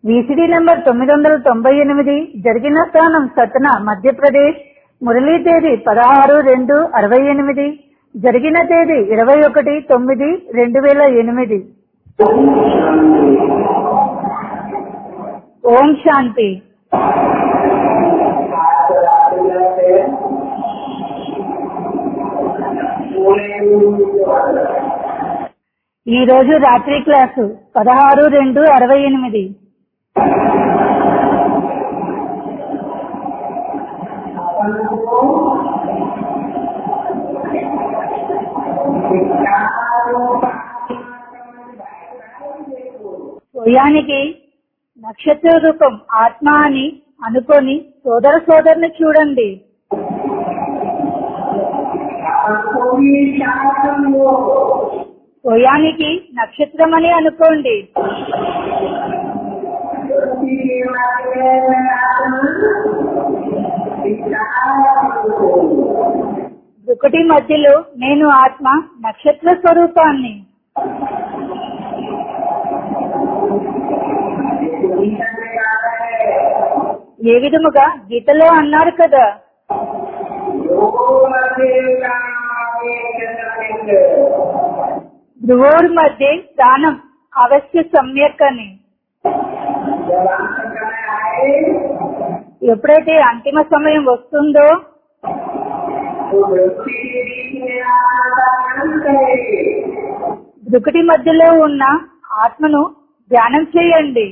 వీసిడి number తొమ్మిది వందల తొంభై ఎనిమిది జరిగిన స్థానం సత్న మధ్యప్రదేశ్ మురళీ తేదీ పదహారు రెండు అరవై ఎనిమిది జరిగిన తేదీ ఇరవై ఒకటి తొమ్మిది రెండు వేల ఎనిమిది ఓం శాంతి ఈ రోజు రాత్రి క్లాసు పదహారు రెండు అరవై ఎనిమిది స్వయానికి నక్షత్ర రూపం ఆత్మ అని అనుకొని సోదర సోదరుని చూడండి స్వయానికి నక్షత్రం అని అనుకోండి ఒకటి మధ్యలో నేను ఆత్మ నక్షత్ర స్వరూపాన్ని ఏ విధముగా గీతలో అన్నారు కదా ధ్రువోర్ మధ్య స్థానం అవశ్య సమ్యక్ అని ఎప్పుడైతే అంతిమ సమయం వస్తుందో దుకటి మధ్యలో ఉన్న ఆత్మను ధ్యానం చేయండి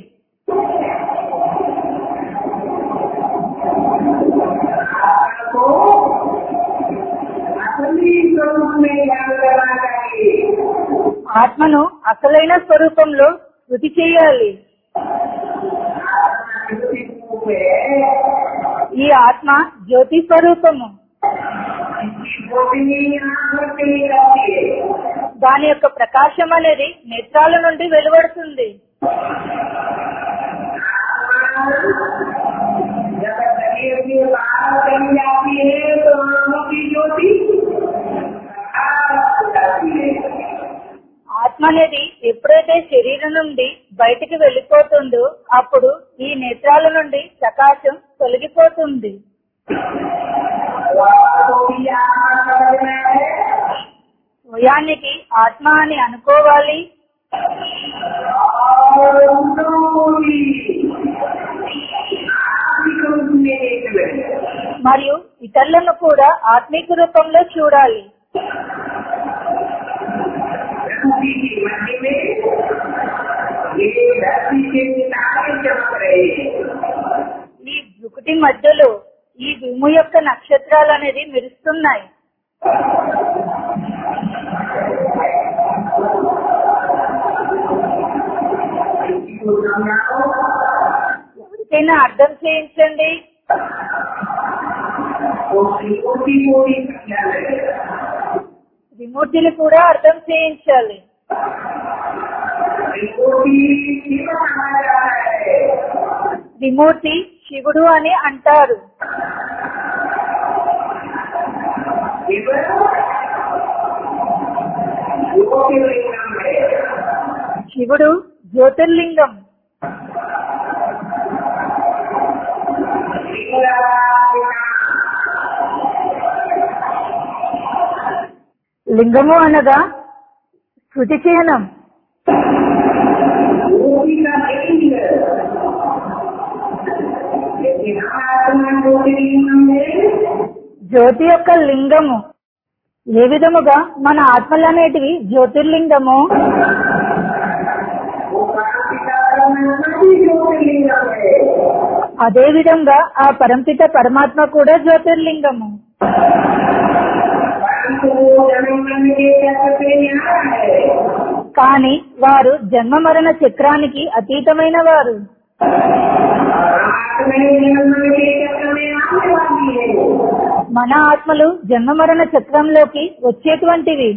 ఆత్మను అసలైన స్వరూపంలో శృతి చేయాలి ఈ ఆత్మ జ్యోతి స్వరూపము దాని యొక్క ప్రకాశం అనేది నేత్రాల నుండి వెలువడుతుంది ఆత్మ అనేది ఎప్పుడైతే శరీరం నుండి బయటికి వెళ్ళిపోతుందో అప్పుడు ఈ నేత్రాల నుండి ప్రకాశం తొలగిపోతుంది స్వయానికి ఆత్మ అని అనుకోవాలి మరియు ఇతరులను కూడా ఆత్మీక రూపంలో చూడాలి ఈ ఒకటి మధ్యలో ఈ భూమి యొక్క నక్షత్రాలు అనేది మెరుస్తున్నాయి ఎవరికైనా అర్థం చేయించండి విమూర్తిని కూడా అర్థం చేయించాలి విమూర్తి శివుడు అని అంటారు శివుడు జ్యోతిర్లింగం లింగము అనగా శృతి చిహ్నం జ్యోతి యొక్క లింగము ఏ విధముగా మన ఆత్మలు అనేటివి జ్యోతిర్లింగము అదే విధంగా ఆ పరంపిత పరమాత్మ కూడా జ్యోతిర్లింగము కానీ వారు జన్మ మరణ చక్రానికి అతీతమైన వారు మన ఆత్మలు జన్మ మరణ చక్రంలోకి వచ్చేటువంటివి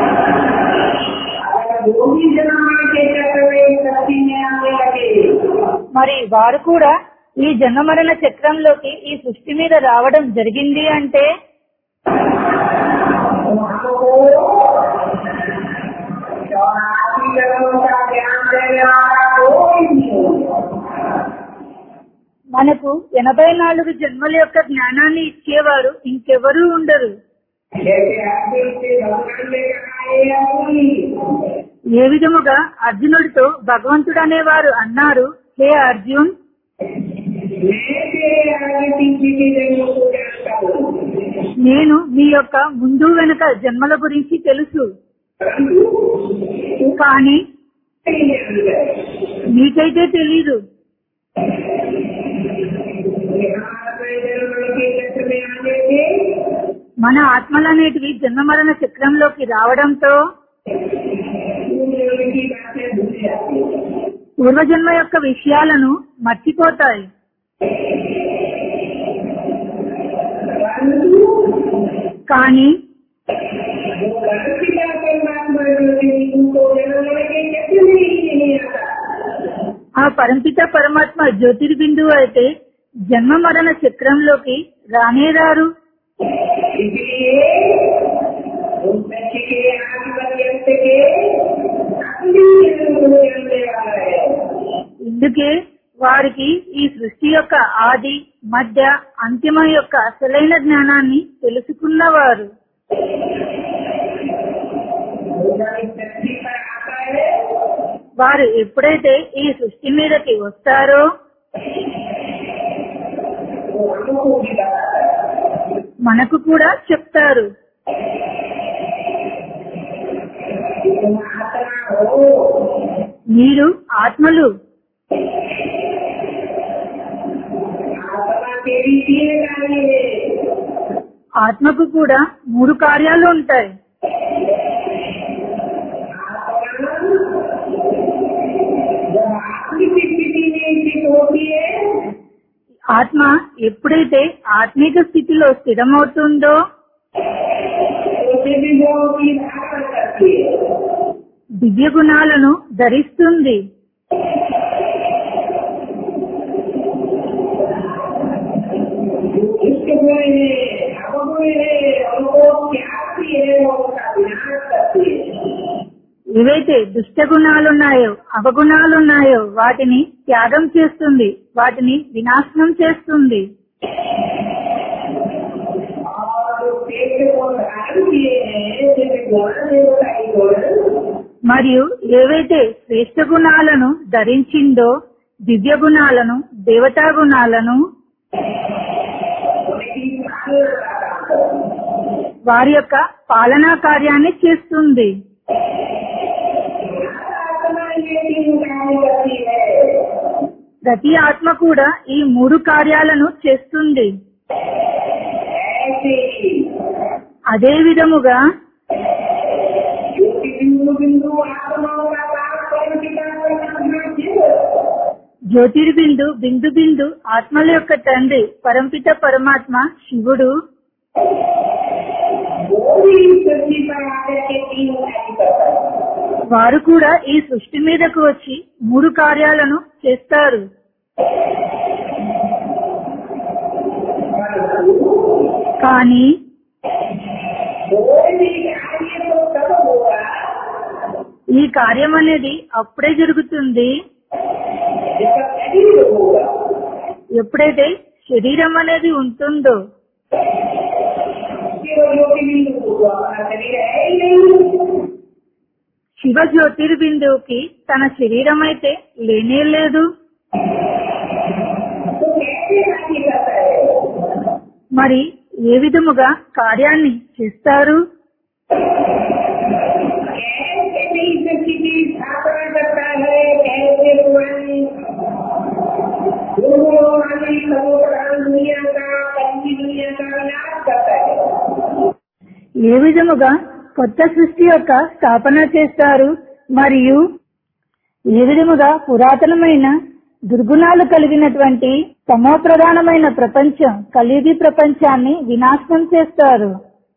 మరి వారు కూడా ఈ జన్మ మరణ చక్రంలోకి ఈ సృష్టి మీద రావడం జరిగింది అంటే चौरासी जन्मों का ज्ञान देने वाला कोई नहीं మనకు ఎనభై నాలుగు జన్మల యొక్క జ్ఞానాన్ని ఇచ్చేవారు ఇంకెవరూ ఉండరు जैसे अर्जुन से भगवान ने कहा "हे अर्जुन ఏ విధముగా అర్జునుడితో భగవంతుడు అనేవారు అన్నారు హే అర్జున్ मैं तेरे आगे पीछे के जन्मों को जानता हूँ నేను మీ యొక్క ముందు వెనుక జన్మల గురించి తెలుసు परंतु तू కానీ नहीं जानता है। మీకైతే తెలీదు यहाँ अपने जन्म के चक्र में आने से మన ఆత్మలనేటివి జన్మ మరణ చక్రంలోకి రావడంతో पूरे उनकी बातें भूल जाती है పూర్వజన్మ యొక్క విషయాలను మర్చిపోతాయి परंतु కానీ वो परमपिता परमात्मा जो है, उनको जन्म के चक्र में ही नहीं आता ఆ పరంపిత పరమాత్మ జ్యోతిర్బిందువు అయితే జన్మ మరణ చక్రంలోకి రానే రారు इसलिए उन बच्चे के आत्मपर्यंत के अपनी जन्म को जानने वाला है ఇందుకే వారికి ఈ సృష్టి యొక్క ఆది మధ్య అంతిమ యొక్క అసలైన జ్ఞానాన్ని తెలుసుకున్నవారు वो जब इस धरती पर आता है వారు ఎప్పుడైతే ఈ సృష్టి మీదకి వస్తారో वो हमको भी बताता है మనకు కూడా చెప్తారు कि तुम आत्मा हो మీరు ఆత్మలు आत्मा तेरी तीन कार्य है ఆత్మకు కూడా మూడు కార్యాలు ఉంటాయి जब आत्मिक स्थिति में स्थित होती है ఆత్మ ఎప్పుడైతే ఆత్మిక స్థితిలో స్థిరమవుతుందో तो देवी गुणों की धारण करती है దివ్య గుణాలను ధరిస్తుంది इसके गुण है अवगुण है उनको त्यागती है और उनका विनाश करती है ఏవైతే దుష్ట గుణాలున్నాయో అవగుణాలున్నాయో వాటిని త్యాగం చేస్తుంది వాటిని వినాశనం చేస్తుంది और जो पेट को धारण किए हैं जैसे गुण देवताई गुण మరియు ఏవైతే శ్రేష్ఠ గుణాలను ధరించిందో దివ్య గుణాలను దేవతా గుణాలను उनकी पालना का काम करती है వారి యొక్క పాలనా కార్యాన్ని చేస్తుంది आत्मा ये तीन कार्य करती है ప్రతి ఆత్మ కూడా ఈ మూడు కార్యాలను చేస్తుంది ऐसे ही అదే విధముగా ज्योति बिंदु बिंदु आत्माओं का पाप कर्म पिता परमात्मा शिव జ్యోతిర్బిందు బిందు బిందు ఆత్మల యొక్క తండ్రి పరంపిత పరమాత్మ శివుడు वो भी इस पृथ्वी पर आकर के तीन कार्य करता है వారు కూడా ఈ సృష్టి మీదకు వచ్చి మూడు కార్యాలను చేస్తారు కానీ कोई भी कार्य तो तब होगा ఈ కార్యం అనేది అప్పుడే జరుగుతుంది जब शरीर होगा ఎప్పుడైతే శరీరం అనేది ఉంటుందో केवल ज्योति बिंदु होगा अपना शरीर है ही नहीं శివ జ్యోతిర్బిందువుకి తన శరీరం అయితే లేనే లేదు तो कैसे कार्य करता है మరి ఏ విధముగా కార్యాన్ని చేస్తారు कैसे भी व्यक्ति की स्थापना करता है कैसे पुरानी गुरुओं वाली सर्वप्रधान दुनिया का पश्चिमी दुनिया का विनाश करता है ఏ విధముగా కొత్త సృష్టి యొక్క స్థాపన చేస్తారు మరియు ఏ విధముగా పురాతనమైన దుర్గుణాలు కలిగినటువంటి తమో ప్రధానమైన ప్రపంచం కలిగి ప్రపంచాన్ని వినాశనం చేస్తారు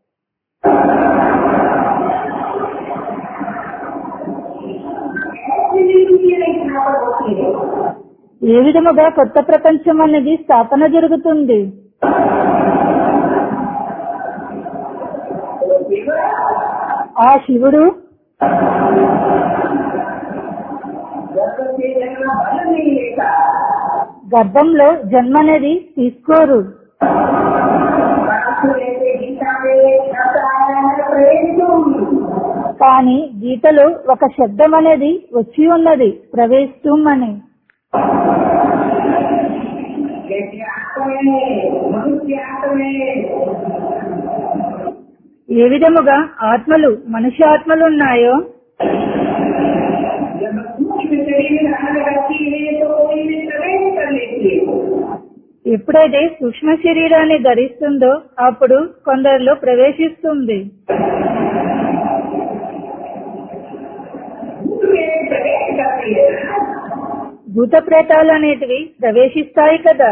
ऐसी भी दुनिया की स्थापना होती है ఏ విధముగా కొత్త ప్రపంచం అనేది స్థాపన జరుగుతుంది तो शिव ఆ శివుడు जन्म से जन्म भर नहीं लेता గర్భంలో జన్మ అనేది తీసుకోరు परंतु जैसे गीता में शब्द आया है प्रेम కానీ గీతలో ఒక శబ్దం అనేది వచ్చి ఉన్నది ప్రవేశం అని जैसे आत्मा मनुष्य आत्मा ఏ విధముగా ఆత్మలు మనుష్య ఆత్మలు ఉన్నాయో जब सूक्ष्म शरीर में आने लगती है तो कोई भी प्रवेश कर लेती है ఎప్పుడైతే సూక్ష్మ శరీరాన్ని ధరిస్తుందో అప్పుడు కొందరిలో ప్రవేశిస్తుంది उसमें प्रवेश करती है భూత ప్రేతాలు అనేటివి ప్రవేశిస్తాయి కదా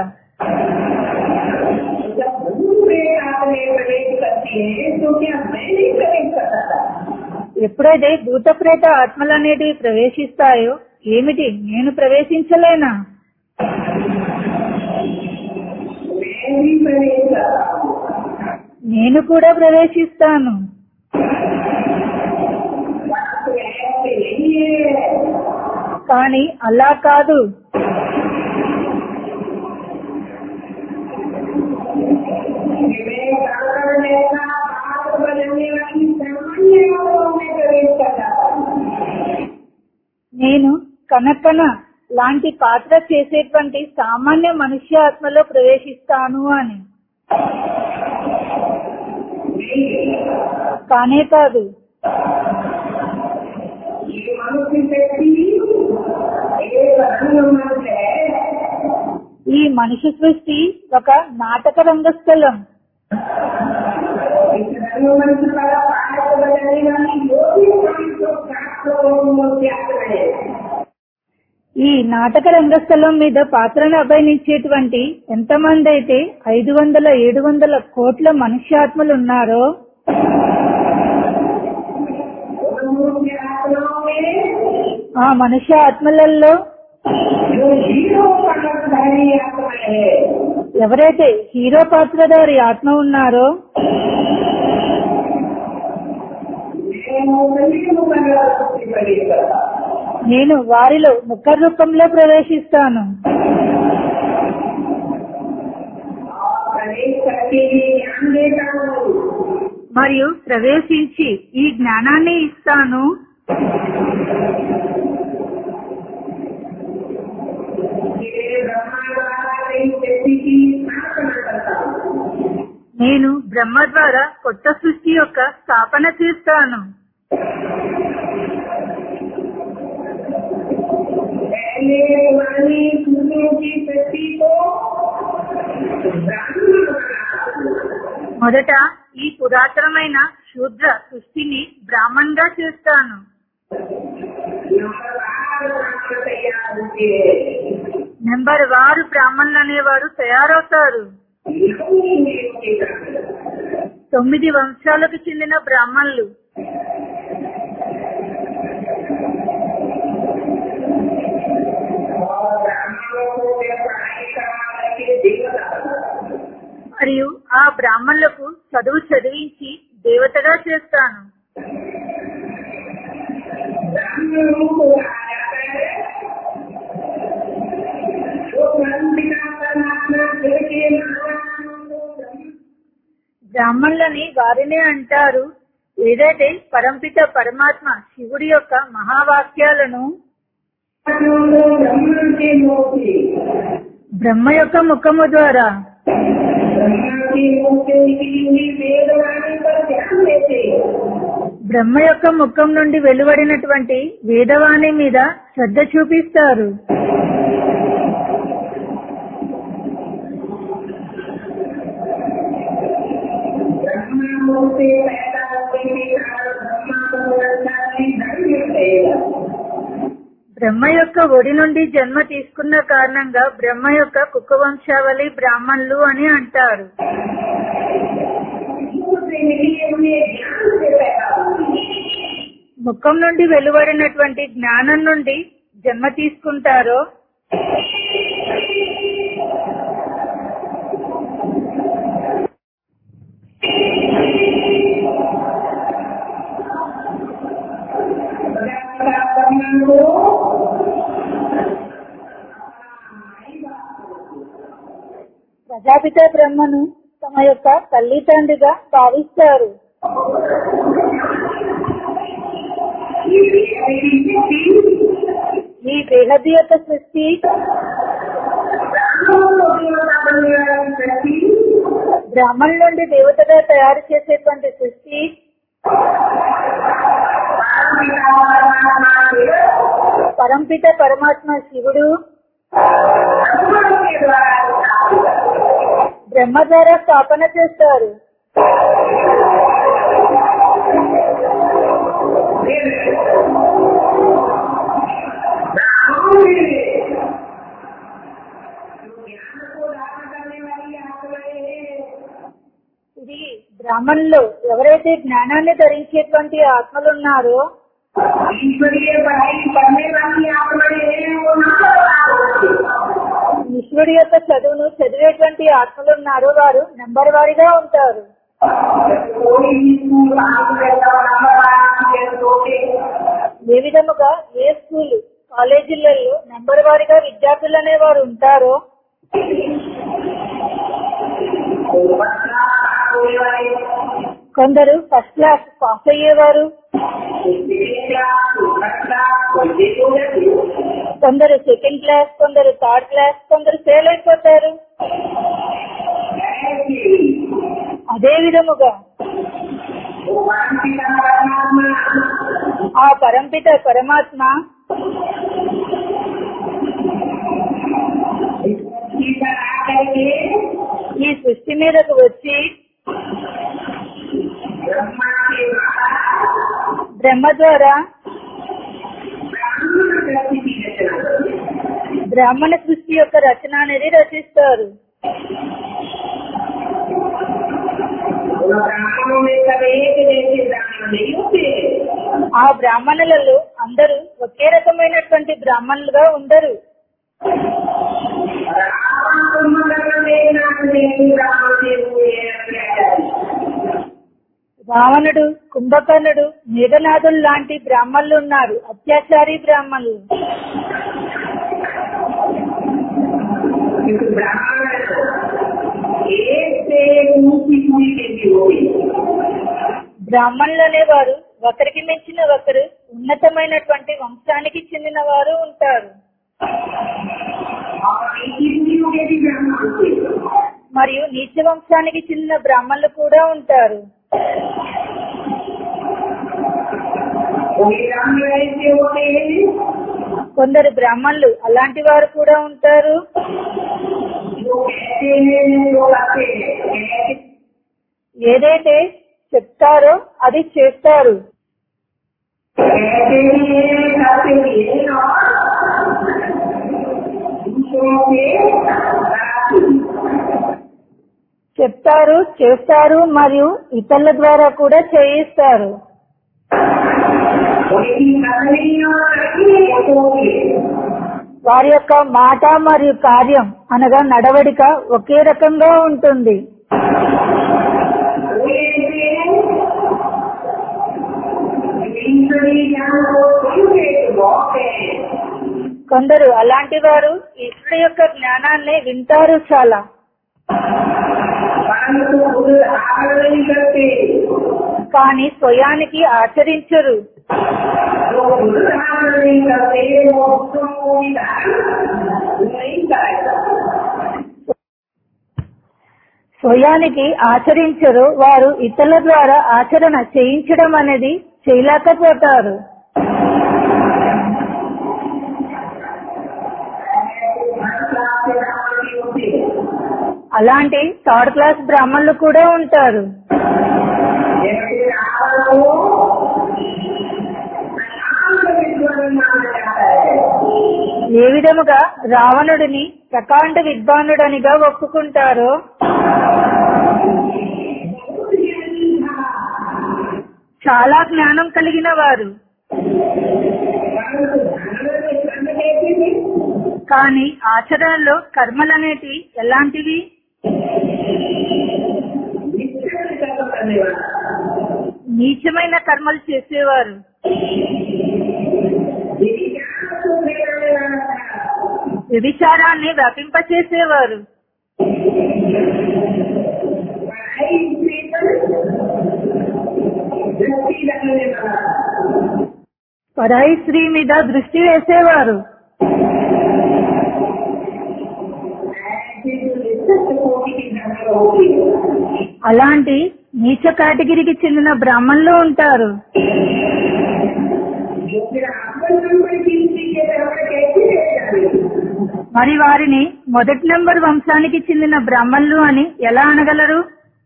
जब दूसरे आत्मा प्रवेश करती है तो क्या मैं नहीं प्रवेश करता था ఎప్పుడైతే భూత ప్రేత ఆత్మలు అనేటివి ప్రవేశిస్తాయో ఏమిటి నేను ప్రవేశించలేనా मैं भी प्रवेश करता हूँ నేను కూడా ప్రవేశిస్తాను परंतु ऐसे नहीं है కానీ అలా కాదు विवेक कारण ऐसा पात्र बदलने वाली सामान्य लोगों में प्रवेश करता था నేను కనకన లాంటి పాత్ర చేసేటువంటి సామాన్య మనుష్య ఆత్మలో ప్రవేశిస్తాను అని కానే కాదు ये मनुष्य व्यक्ति एक रंगमंच है ఈ మనిషి సృష్టి ఒక నాటక రంగస్థలం इस रंगमंच पर पात्र बदलने वाली जो भी पांच सौ सात सौ त्याग रहे ఈ నాటక రంగస్థలం మీద పాత్రను అభయనించేటువంటి ఎంతమంది అయితే ఐదు వందల ఏడు వందల కోట్ల మనుష్యాత్మలు ఉన్నారో उन आत्माओं में ఆ మనుష్య ఆత్మలలో जो हीरो पकड़धारी आत्मा है ఎవరైతే హీరో పాత్రధారి ఆత్మ ఉన్నారో मैं मुकदमे मुकदमा प्रवेश करता నేను వారిలో ముఖ రూపంలో ప్రవేశిస్తాను और प्रवेश करके ही ज्ञान देता हूँ మరియు ప్రవేశించి ఈ జ్ఞానాన్ని ఇస్తాను मेरे ब्रह्मा द्वारा नई व्यक्ति की स्थापना करता हूँ నేను బ్రహ్మ ద్వారా కొత్త సృష్టి యొక్క స్థాపన చేస్తాను पहले पुरानी सूर्यों की सृष्टि को ब्राह्मण बना మొదట ఈ పురాతనమైన శూద్ర సృష్టిని బ్రాహ్మణ్ గా చేస్తాను नंबर आठ ब्राह्मण तैयार होते हैं నెంబర్ వారు బ్రాహ్మణులు అనేవారు తయారవుతారు नई देव के ब्राह्मण తొమ్మిది వంశాలకు చెందిన బ్రాహ్మణులు और ब्राह्मणों को वे पढ़ाई करा करके देवता बनाते हैं। మరియు ఆ బ్రాహ్మణులకు చదువు చదివించి దేవతగా చేస్తాను ब्राह्मणों को कहा जाता है जो परम पिता परमात्मा शिव के महानामों को ब्रह्म బ్రాహ్మణులని వారినే అంటారు ఏదైతే పరంపిత పరమాత్మ శివుడి యొక్క మహావాక్యాలను को ब्रह्म के मुख से బ్రహ్మ యొక్క ముఖము ద్వారా ब्रह्मा के मुख से निकली हुई वेदवाणी पर ध्यान देते బ్రహ్మ యొక్క ముఖం నుండి వెలువడినటువంటి వేదవాణి మీద శ్రద్ధ చూపిస్తారు ब्रह्मा मुख से पैदा होने के कारण ब्रह्मा को रक्षा की धर्म रहेगा బ్రహ్మ యొక్క ఒడి నుండి జన్మ తీసుకున్న కారణంగా బ్రహ్మ యొక్క కుక్క వంశావళి బ్రాహ్మణులు అని అంటారు मुख से निकले हुए ज्ञान से पैदा होती ముఖం నుండి వెలువడినటువంటి జ్ఞానం నుండి జన్మ తీసుకుంటారో ब्रह्मा को ప్రజాపిత బ్రహ్మను తమ యొక్క తల్లి తండ్రిగా భావిస్తారు ये मेरी स्थिति ఈ దేహది యొక్క సృష్టి ब्राह्मणों को देवता बनने वाली शक्ति బ్రాహ్మణుల నుండి దేవతగా తయారు చేసేటువంటి సృష్టి पारमिता परमात्मा के పరంపిత పరమాత్మ శివుడు ब्राह्मणों के द्वारा स्थापित है। బ్రహ్మ ద్వారా స్థాపన చేస్తారు फिर ब्राह्मणों में जो ज्ञान को धारण करने वाली आत्माएं हैं ఇది బ్రాహ్మణులు ఎవరైతే జ్ఞానాన్ని ధరించేటువంటి ఆత్మలు ఉన్నారో ईश्वरीय पढ़ाई करने वाली आत्माएं हैं वो नंबर होती ఈశ్వరుడి యొక్క చదువును చదివేటువంటి ఆత్మలు ఉన్నారో వారు నెంబర్ వారీగా ఉంటారు कोई भी स्कूल आप जैसा नंबर आते होते ఏ విధముగా ఏ స్కూల్ కాలేజీలలో నెంబర్ వారీగా విద్యార్థులు అనేవారు ఉంటారో तो बच्चा होने वाले కొందరు ఫస్ట్ క్లాస్ పాస్ అయ్యేవారు కొందరు సెకండ్ క్లాస్ కొందరు థర్డ్ క్లాస్ కొందరు ఫెయిల్ అయిపోతారు అదే విధముగా ఆ పరంపిత పరమాత్మ ఈ సృష్టి మీదకు వచ్చి బ్రహ్మ ద్వారా బ్రాహ్మణ సృష్టి యొక్క రచన అనేది రచిస్తారు ఆ బ్రాహ్మణులలో అందరూ ఒకే రకమైనటువంటి బ్రాహ్మణులుగా ఉండరు రావణుడు కుంభకర్ణుడు మేఘనాథులు లాంటి బ్రాహ్మణులు ఉన్నారు అత్యాచారి బ్రాహ్మణులు బ్రాహ్మణులు అనేవారు ఒకరికి మించిన ఒకరు ఉన్నతమైనటువంటి వంశానికి చెందిన వారు ఉంటారు మరియు నీచ వంశానికి చెందిన బ్రాహ్మణులు కూడా ఉంటారు కొందరు బ్రాహ్మణులు అలాంటి వారు కూడా ఉంటారు ఏదైతే చెప్తారో అది చేస్తారు చెప్తారు చేస్తారు మరియు ఇతరుల ద్వారా కూడా చేయిస్తారు వారి యొక్క మాట మరియు కార్యం అనగా నడవడిక ఒకే రకంగా ఉంటుంది కొందరు అలాంటి వారు ఈశ్వరు యొక్క జ్ఞానాన్ని వింటారు చాలా కానీ స్వయానికి ఆచరించరు స్వయానికి ఆచరించరు వారు ఇతరుల ద్వారా ఆచరణ చేయించడం అనేది చేయలేకపోతారు అలాంటి థర్డ్ క్లాస్ బ్రాహ్మణులు కూడా ఉంటారు ఏ విధముగా రావణుడిని ప్రకాండ విద్వానుడనిగా ఒప్పుకుంటారో చాలా జ్ఞానం కలిగిన వారు కానీ ఆచరణలో కర్మలనేటి ఎలాంటివి నీచమైన కర్మలు చేసేవారు వ్యభిచారాన్ని వ్యాపింపచేసేవారు पढ़ाई से पर दृष्टि रखने वाला పరాయి స్త్రీ మీద దృష్టి వేసేవారు ऐसे जो निश्चित कोटि की धर्म होगी అలాంటి నీచ కేటగిరీకి చెందిన బ్రాహ్మణులు ఉంటారు जो फिर आपन नंबर की स्त्री के धर्म कैसे रह जाए మరి వారిని మొదటి నంబర్ వంశానికి చెందిన బ్రాహ్మణులు అని ఎలా అనగలరు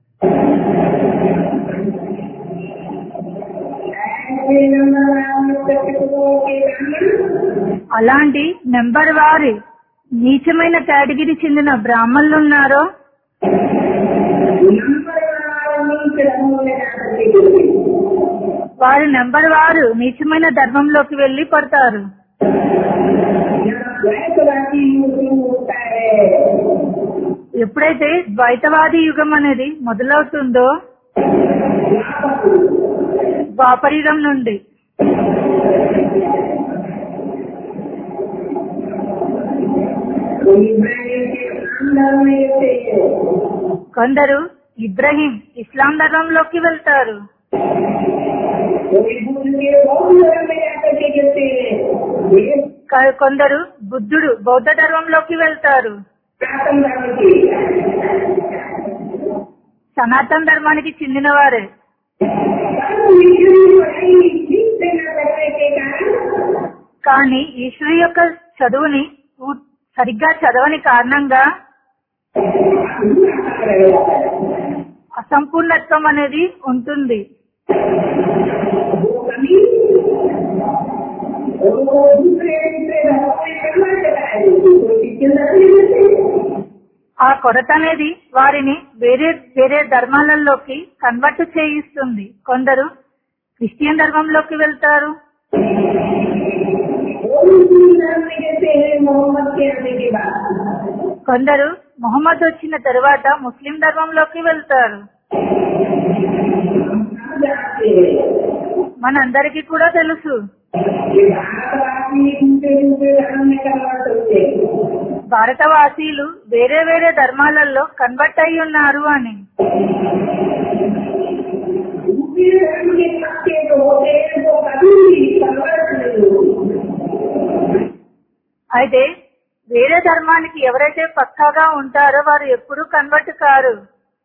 ऐसे नंबर वाले सत्संगों के ब्राह्मण అలాంటి నెంబర్ వారి నీచమైన కేటగిరీ చెందిన బ్రాహ్మణులు ఉన్నారో नंबर वाले नीच रंगों में जाकर के गिरते వారు నెంబర్ వారు నీచమైన ధర్మంలోకి వెళ్లి పడతారు यहाँ द्वैतवादी युग होता है ఎప్పుడైతే ద్వైతవాది యుగం అనేది మొదలవుతుందో ద్వాపరయుగం నుండి तो इब्राहिम के खानदान में रहते हैं కొందరు ఇబ్రహీం ఇస్లాం ధర్మంలోకి వెళ్తారు कोई बुद्ध के बौद्ध धर्म में जाकर के गिरते हैं ये క- కొందరు బుద్ధుడు బౌద్ధ ధర్మంలోకి వెళ్తారు सनातन धर्म के సనాతన ధర్మానికి చెందిన వారే परंतु विष्णु की पढ़ाई ठीक से न करने के कारण కానీ ఈశ్వరు యొక్క చదువుని పూ- సరిగ్గా చదవని కారణంగా अधूरा सा रह जाता है అసంపూర్ణత్వం అనేది ఉంటుంది वो कमी वो दूसरे दूसरे धर्मों में करना चाहता है कोई शिक्षण नहीं देते ఆ కొరత అనేది వారిని వేరే వేరే ధర్మాలలోకి కన్వర్ట్ చేయిస్తుంది కొందరు క్రిస్టియన్ ధర్మంలోకి వెళ్తారు वो मुस्लिम धर्म में जैसे है मोहम्मद के आने के बाद కొందరు మొహమ్మద్ వచ్చిన తరువాత ముస్లిం ధర్మంలోకి వెళ్తారు हम जानते हैं మనందరికీ కూడా తెలుసు कि भारतवासी दूसरे दूसरे धर्म में कन्वर्ट होते हैं భారతవాసీలు వేరే వేరే ధర్మాలలో కన్వర్ట్ అయి ఉన్నారు అని दूसरे धर्म के पक्के जो होते हैं वो कभी भी कन्वर्ट नहीं होते అయితే వేరే ధర్మానికి ఎవరైతే పక్కాగా ఉంటారో వారు ఎప్పుడూ కన్వర్ట్ కారు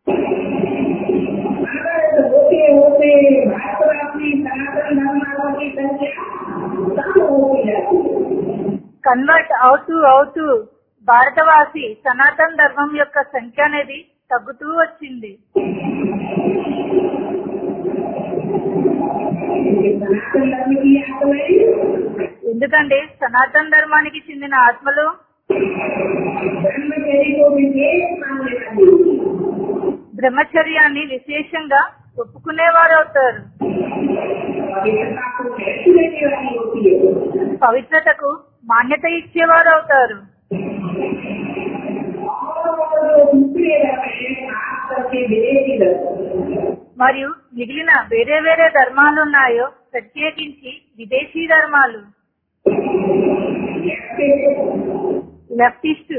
कन्वर्ट होते होते भारतवासी सनातन धर्मालों की संख्या कम होती जाती है కన్వర్ట్ అవుతూ అవుతూ భారతవాసి సనాతన ధర్మం యొక్క సంఖ్య అనేది తగ్గుతూ వచ్చింది क्योंकि सनातन धर्म की आत्माएं ఎందుకంటే సనాతన ధర్మానికి చెందిన ఆత్మలు ब्रह्मचर्य को विशेष मानने वाली होती है బ్రహ్మచర్యాన్ని విశేషంగా ఒప్పుకునేవారు అవుతారు पवित्रता को महत्व देने वाली होती है పవిత్రతకు మాన్యత ఇచ్చేవారు అవుతారు और जो दूसरे धर्म है खास करके विदेशी धर्म మరియు మిగిలిన వేరే వేరే ధర్మాలు ఉన్నాయో ప్రత్యేకించి విదేశీ ధర్మాలు जैसे లెఫ్టిస్ట్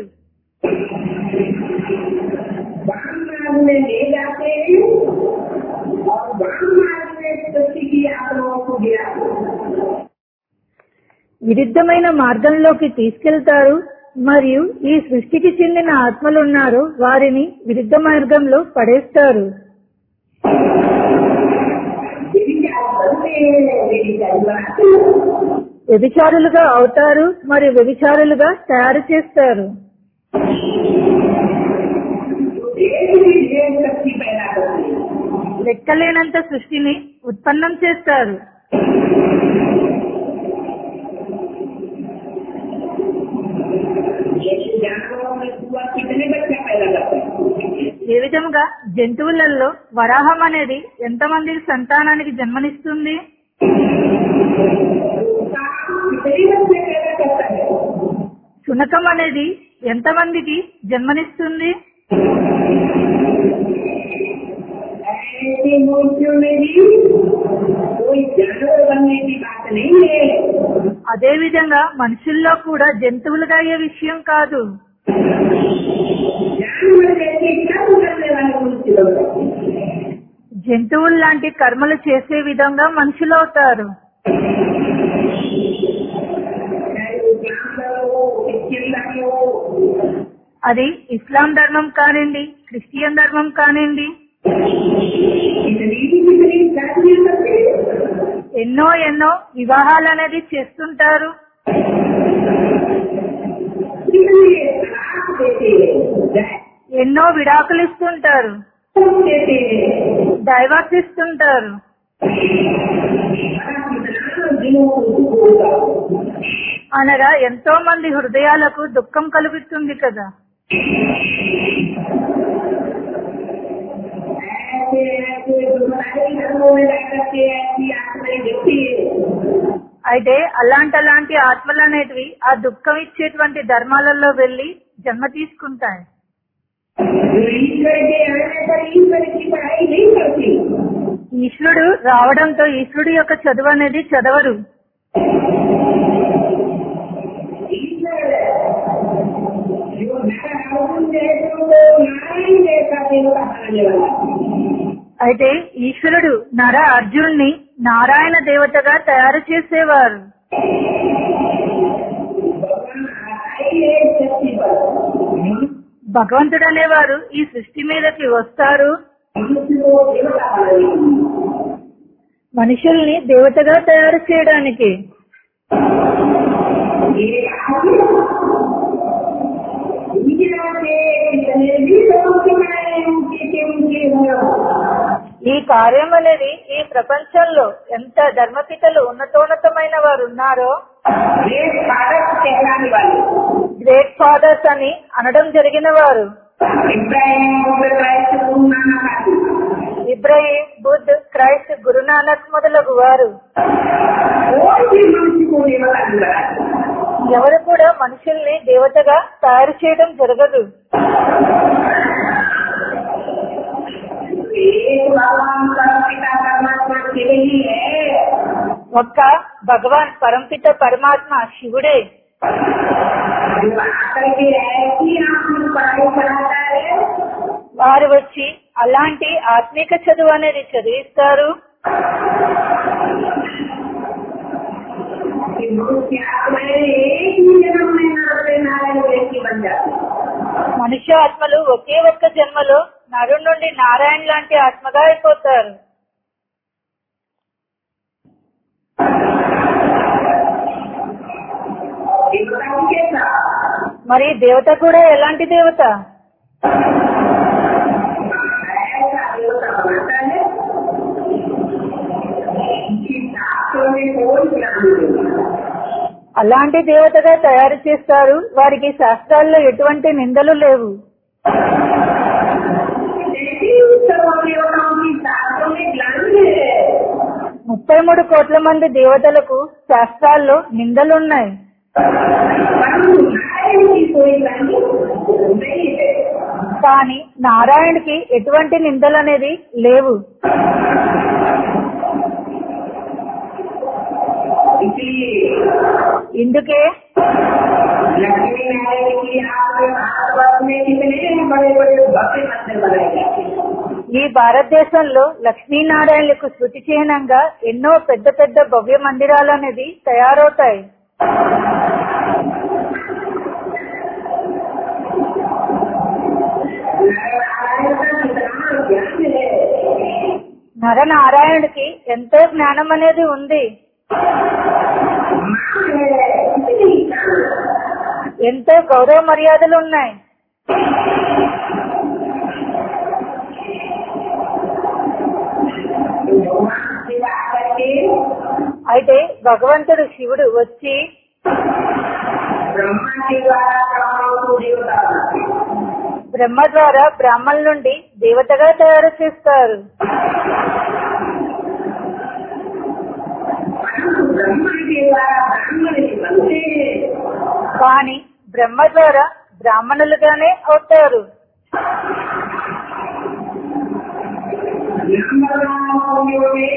वाम मार्ग में ले जाते हैं और वाम मार्ग में सृष्टि की आत्माओं को गिराते हैं విరుద్ధమైన మార్గంలోకి తీసుకెళ్తారు మరియు ఈ సృష్టికి చెందిన ఆత్మలు ఉన్నారు వారిని విరుద్ధ మార్గంలో పడేస్తారు व्यभिचार बनते हैं व्यभिचार बनाते हैं వ్యభిచారులుగా అవుతారు మరియు వ్యభిచారులుగా తయారు చేస్తారు एक भी ढेर शक्ति पैदा करते हैं లెక్కలేనంత సృష్టిని ఉత్పన్నం చేస్తారు जैसे जानवरों में सुअर कितने बच्चे पैदा करते हैं ఏ విధంగా జంతువులలో వరాహం అనేది ఎంతమంది సంతానానికి జన్మనిస్తుంది कितने बच्चे पैदा करता है శునకం అనేది ఎంతమందికి జన్మనిస్తుంది ऐसी मूर्तियों में भी कोई जानवर बनने की बात नहीं है అదే విధంగా మనుషుల్లో కూడా జంతువులుగా అయ్యే విషయం కాదు जानवर जैसे कर्म करने वाले मनुष्य लोग జంతువులు లాంటి కర్మలు చేసే విధంగా మనుషులు అవుతారు चाहे वो ब्राह्मण हो क्रिश्चियन धर्म हो అది ఇస్లాం ధర్మం కానివ్వండి క్రిస్టియన్ ధర్మం కానివ్వండి कितनी भी कितनी शादियां करते हैं ఎన్నో ఎన్నో వివాహాలు అనేది చేస్తుంటారు कितने तलाक देते हैं ఎన్నో విడాకులు ఇస్తుంటారు डाइवोर्स देते हैं డైవర్స్ ఇస్తుంటారు बड़ा कितना दिलों को दुख होगा అనగా ఎంతో మంది హృదయాలకు దుఃఖం కలుగుతుంది కదా ऐसे ऐसे दुर्भाग्य धर्मों में रह करके ऐसी आत्माएं देखती है అయితే అలాంటి అలాంటి ఆత్మలు అనేటివి ఆ దుఃఖం ఇచ్చేటువంటి ధర్మాలలో వెళ్లి జన్మ తీసుకుంటాయి जो ईश्वर के आने पर ईश्वर की पढ़ाई नहीं करती ఈశ్వరుడు రావడంతో ఈశ్వరుడు యొక్క చదువు అనేది చదవరు ईश्वर जो नर अर्जुन जैसे वो नारायण जैसा देवता बनाने वाला అయితే ఈశ్వరుడు నర అర్జునుడిని నారాయణ దేవతగా తయారు చేసేవారు भगवान आता ही है इस धरती पर భగవంతుడు అనేవారు ఈ సృష్టి మీదకి వస్తారు मनुष्य को देवता बनाने మనుషుల్ని దేవతగా తయారు చేయడానికి ये आदमी दुनिया के जितने भी लोग बनाए उनके के उनके हुए ఈ కార్యం అనేది ఈ ప్రపంచంలో ఎంత ధర్మపితలు ఉన్నతోన్నతమైన వారు ఉన్నారో ये भारत कहलाने वाले గ్రేట్ ఫాదర్స్ అని అనడం జరిగిన వారు इब्राहिम बुद्ध क्राइस्ट गुरु नानक आदि ఇబ్రహీం బుద్ధ్ క్రైస్ట్ గురునానక్ మొదలగు వారు कोई भी मनुष्य को देवता नहीं बना ఎవరు కూడా మనుషుల్ని దేవతగా తయారు చేయడం జరగదు एक भगवान का पिता परमात्मा शिव ही है ఒక్క భగవాన్ పరంపిత పరమాత్మ శివుడే जो आकर के ऐसी आत्मिक पढ़ाई पढ़ाता है వారు వచ్చి అలాంటి ఆత్మిక చదువు అనేది చదివిస్తారు कि मनुष्य आत्माएं एक ही जन्म में नारायण नारायण जैसी बन जाती మనుష్య ఆత్మలు ఒకే ఒక్క జన్మలో నరు నుండి నారాయణ లాంటి ఆత్మగా అయిపోతారు देवता भी कैसा మరి దేవత కూడా ఎలాంటి దేవత ऐसा देवता बनाता है कि शास्त्रों में कोई ज्ञान नहीं అలాంటి దేవతగా తయారు చేస్తారు వారికి శాస్త్రాల్లో ఎటువంటి నిందలు లేవు जैसे सर्व देवताओं की शास्त्रों में ज्ञान है ముప్పై మూడు కోట్ల మంది దేవతలకు శాస్త్రాల్లో నిందలున్నాయి परंतु नारायण की कोई ज्ञानी नहीं है కానీ నారాయణకి ఎటువంటి నిందలు అనేది లేవు इसलिए ఇందుకే लक्ष्मी नारायण की आपके भारतवर्ष में कितने बड़े बड़े भव्य मंदिर बनाए जाते हैं ఈ భారతదేశంలో లక్ష్మీనారాయణలకు శృతి చిహ్నంగా ఎన్నో పెద్ద పెద్ద భవ్య మందిరాలు అనేది తయారవుతాయి नारायण का कितना ज्ञान है నరనారాయణుడికి ఎంతో జ్ఞానం అనేది ఉంది मान है कितनी ज्ञान ఎంతో గౌరవ మర్యాదలు ఉన్నాయి भगवान शिव आकर के అయితే భగవంతుడు శివుడు వచ్చి ब्रह्मा के द्वारा ब्राह्मणों को देवता बनाते हैं। బ్రహ్మ ద్వారా బ్రాహ్మణుల నుండి దేవతగా తయారు చేస్తారు परंतु ब्रह्मा के द्वारा ब्राह्मण नहीं बनते కానీ బ్రహ్మ ద్వారా బ్రాహ్మణులుగానే అవుతారు नंबर में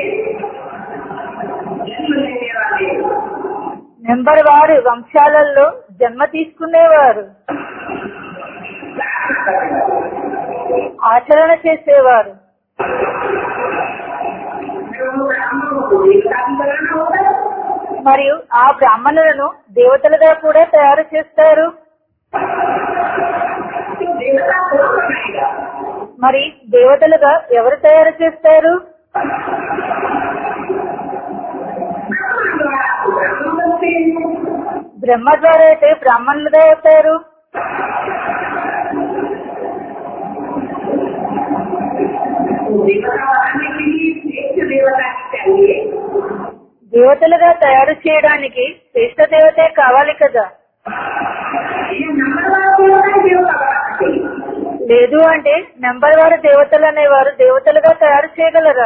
जन्म लेने वाले నెంబర్ వారు వంశాలలో జన్మ తీసుకునేవారు ఆచరణ చేసేవారు फिर वो ब्राह्मणों को देवता भी बनाना होगा మరియు ఆ బ్రాహ్మణులను దేవతలుగా కూడా తయారు చేస్తారు तो देवता कौन बनाएगा మరి దేవతలుగా ఎవరు తయారు చేస్తారు ब्राह्मण द्वारा तो ब्राह्मण बनते हैं బ్రహ్మ ద్వారా అయితే బ్రాహ్మణులుగా అవుతారు तो देवता बनाने के लिए श्रेष्ठ देवता ही चाहिए దేవతలుగా తయారు చేయడానికి శ్రేష్ట దేవతే కావాలి కదా ये नंबर वाला देवता ही देवता बना सकेगा లేదు అంటే నెంబర్ వారు దేవతలు అనేవారు దేవతలుగా తయారు చేయగలరా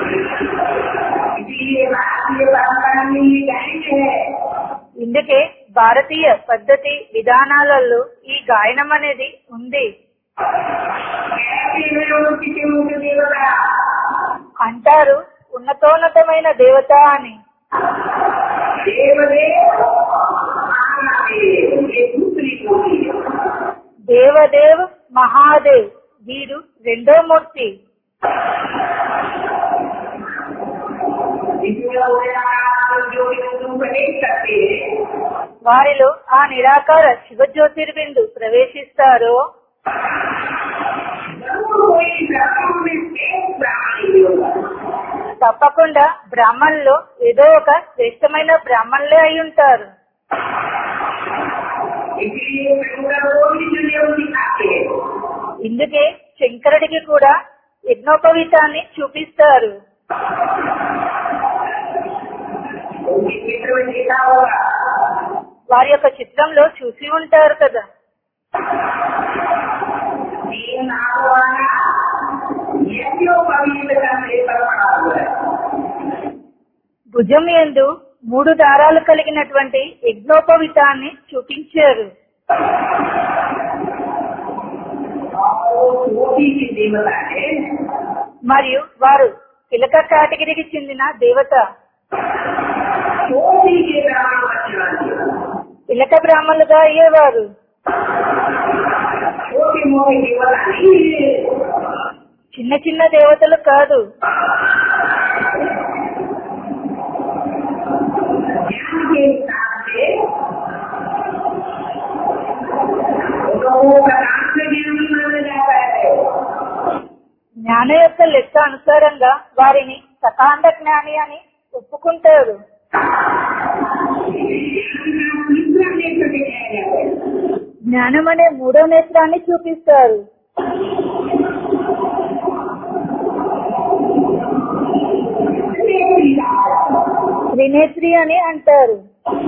इसलिए भारतीय परंपरा में ये गायन है ఇందుకే భారతీయ పద్ధతి విధానాలలో ఈ గాయనం అనేది ఉంది कहते हैं उनकी मुख्य देवता అంటారు ఉన్నతోన్నతమైన దేవత అని देवदेव महादेव ये दूसरी कोटि है దేవదేవ్ మహాదేవ్ వీరు రెండో మూర్తి जिसमें वो निराकार जो बिंदु प्रवेश करते हैं వారిలో ఆ నిరాకార శివ జ్యోతిర్బిందు ప్రవేశిస్తారో जरूर कोई ब्राह्मण में श्रेष्ठ ब्राह्मण ही होगा తప్పకుండా బ్రాహ్మణులు ఏదో ఒక శ్రేష్టమైన బ్రాహ్మణులే అయి ఉంటారు इसलिए शंकर को भी जो योग दिखाते हैं ఇందుకే శంకరుడికి కూడా యజ్ఞోపవీతాన్ని చూపిస్తారు उनके चित्र में देखा होगा వారి యొక్క చిత్రంలో చూసి ఉంటారు కదా तीन नाम वाला यज्ञों पवित्र करने पर पड़ा हुआ है భుజం ఎందు మూడు దారాలు కలిగినటువంటి యజ్ఞోపవితాన్ని చూపించారు और वो छोटी सी देवता है మరియు వారు తిలక కేటగిరీకి చెందిన దేవత छोटी के ब्राह्मण बच्चे वाली తిలక బ్రాహ్మణులుగా అయ్యేవారు छोटी मोटी देवता नहीं है చిన్న చిన్న దేవతలు కాదు ज्ञान के हिसाब से लोगों का नाम से ज्ञानी माना जाता है జ్ఞాన యొక్క లెక్క అనుసారంగా వారిని సకాండ జ్ఞాని అని ఒప్పుకుంటారు तीसरा नेत्र दिखाया जाता है జ్ఞానం అనే మూడో నేత్రాన్ని చూపిస్తారు नेत्री का త్రినేత్రి అని అంటారు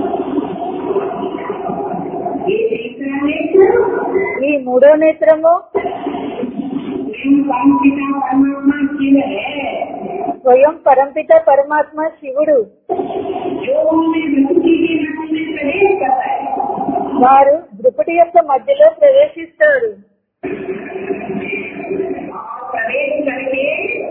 ये तीसरा नेत्र ఈ మూడో నేత్రము स्वयं परम पिता परमात्मा शिव है స్వయం పరంపిత పరమాత్మ శివుడు जो उनमें विभूति के मध्य में प्रवेश करता है వారు ద్రుపటి యొక్క మధ్యలో ప్రవేశిస్తారు और प्रवेश करके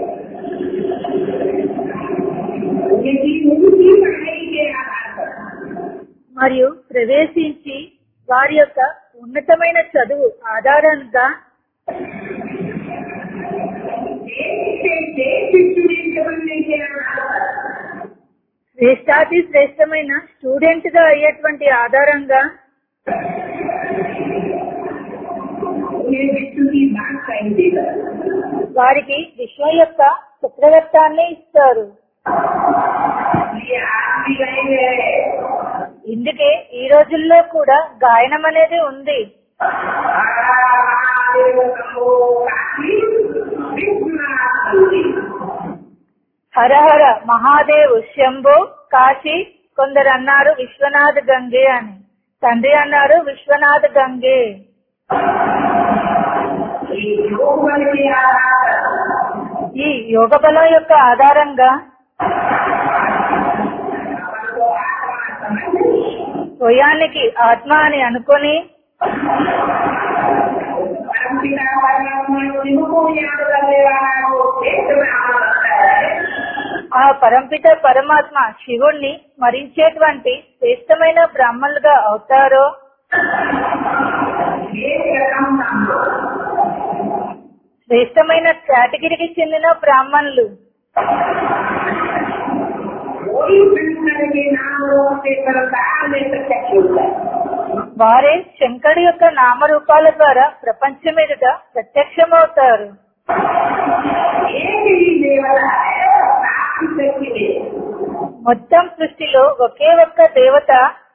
उनकी विभूति पढ़ाई के आधार पर మరియు ప్రవేశించి వారి యొక్క ఉన్నతమైన చదువు ఆధారంగా देश से देश स्टूडेंट बनने के आधार पर శ్రేష్టాతి శ్రేష్టమైన స్టూడెంట్ గా అయ్యేటువంటి ఆధారంగా उन्हें विश्व की बात कही देकर వారికి విశ్వం యొక్క చక్రవర్తాన్ని ఇస్తారు ये आज भी गए ఇందుకే ఈ రోజుల్లో కూడా గాయనం అనేది ఉంది महादेव शंभो काशी विश्वनाथ मंदिर హరహర మహాదేవ్ శంభో కాశీ కొందరు అన్నారు విశ్వనాథ్ గంగే అని తండ్రి అన్నారు విశ్వనాథ్ గంగే ये योग बल के आधार पर ఈ యోగ బలం యొక్క ఆధారంగా अपन को आत्मा समझ స్వయానికి ఆత్మ అని అనుకొని परम पिता परमात्मा शिव को याद करने वाला वो श्रेष्ठ ब्राह्मण बनता है ఆ పరంపిత పరమాత్మ శివుణ్ణి స్మరించేటువంటి శ్రేష్టమైన బ్రాహ్మణులుగా అవుతారో ये प्रथम नाम శ్రేష్టమైన కేటగిరీకి చెందిన బ్రాహ్మణులు वही शंकर के नाम रूप से संसार में प्रत्यक्ष होता है వారే శంకరుడి యొక్క నామరూపాల ద్వారా ప్రపంచం ఎదుట ప్రత్యక్షమవుతారు एक ही देवता है सात शक्ति में మొత్తం సృష్టిలో ఒకే ఒక్క దేవత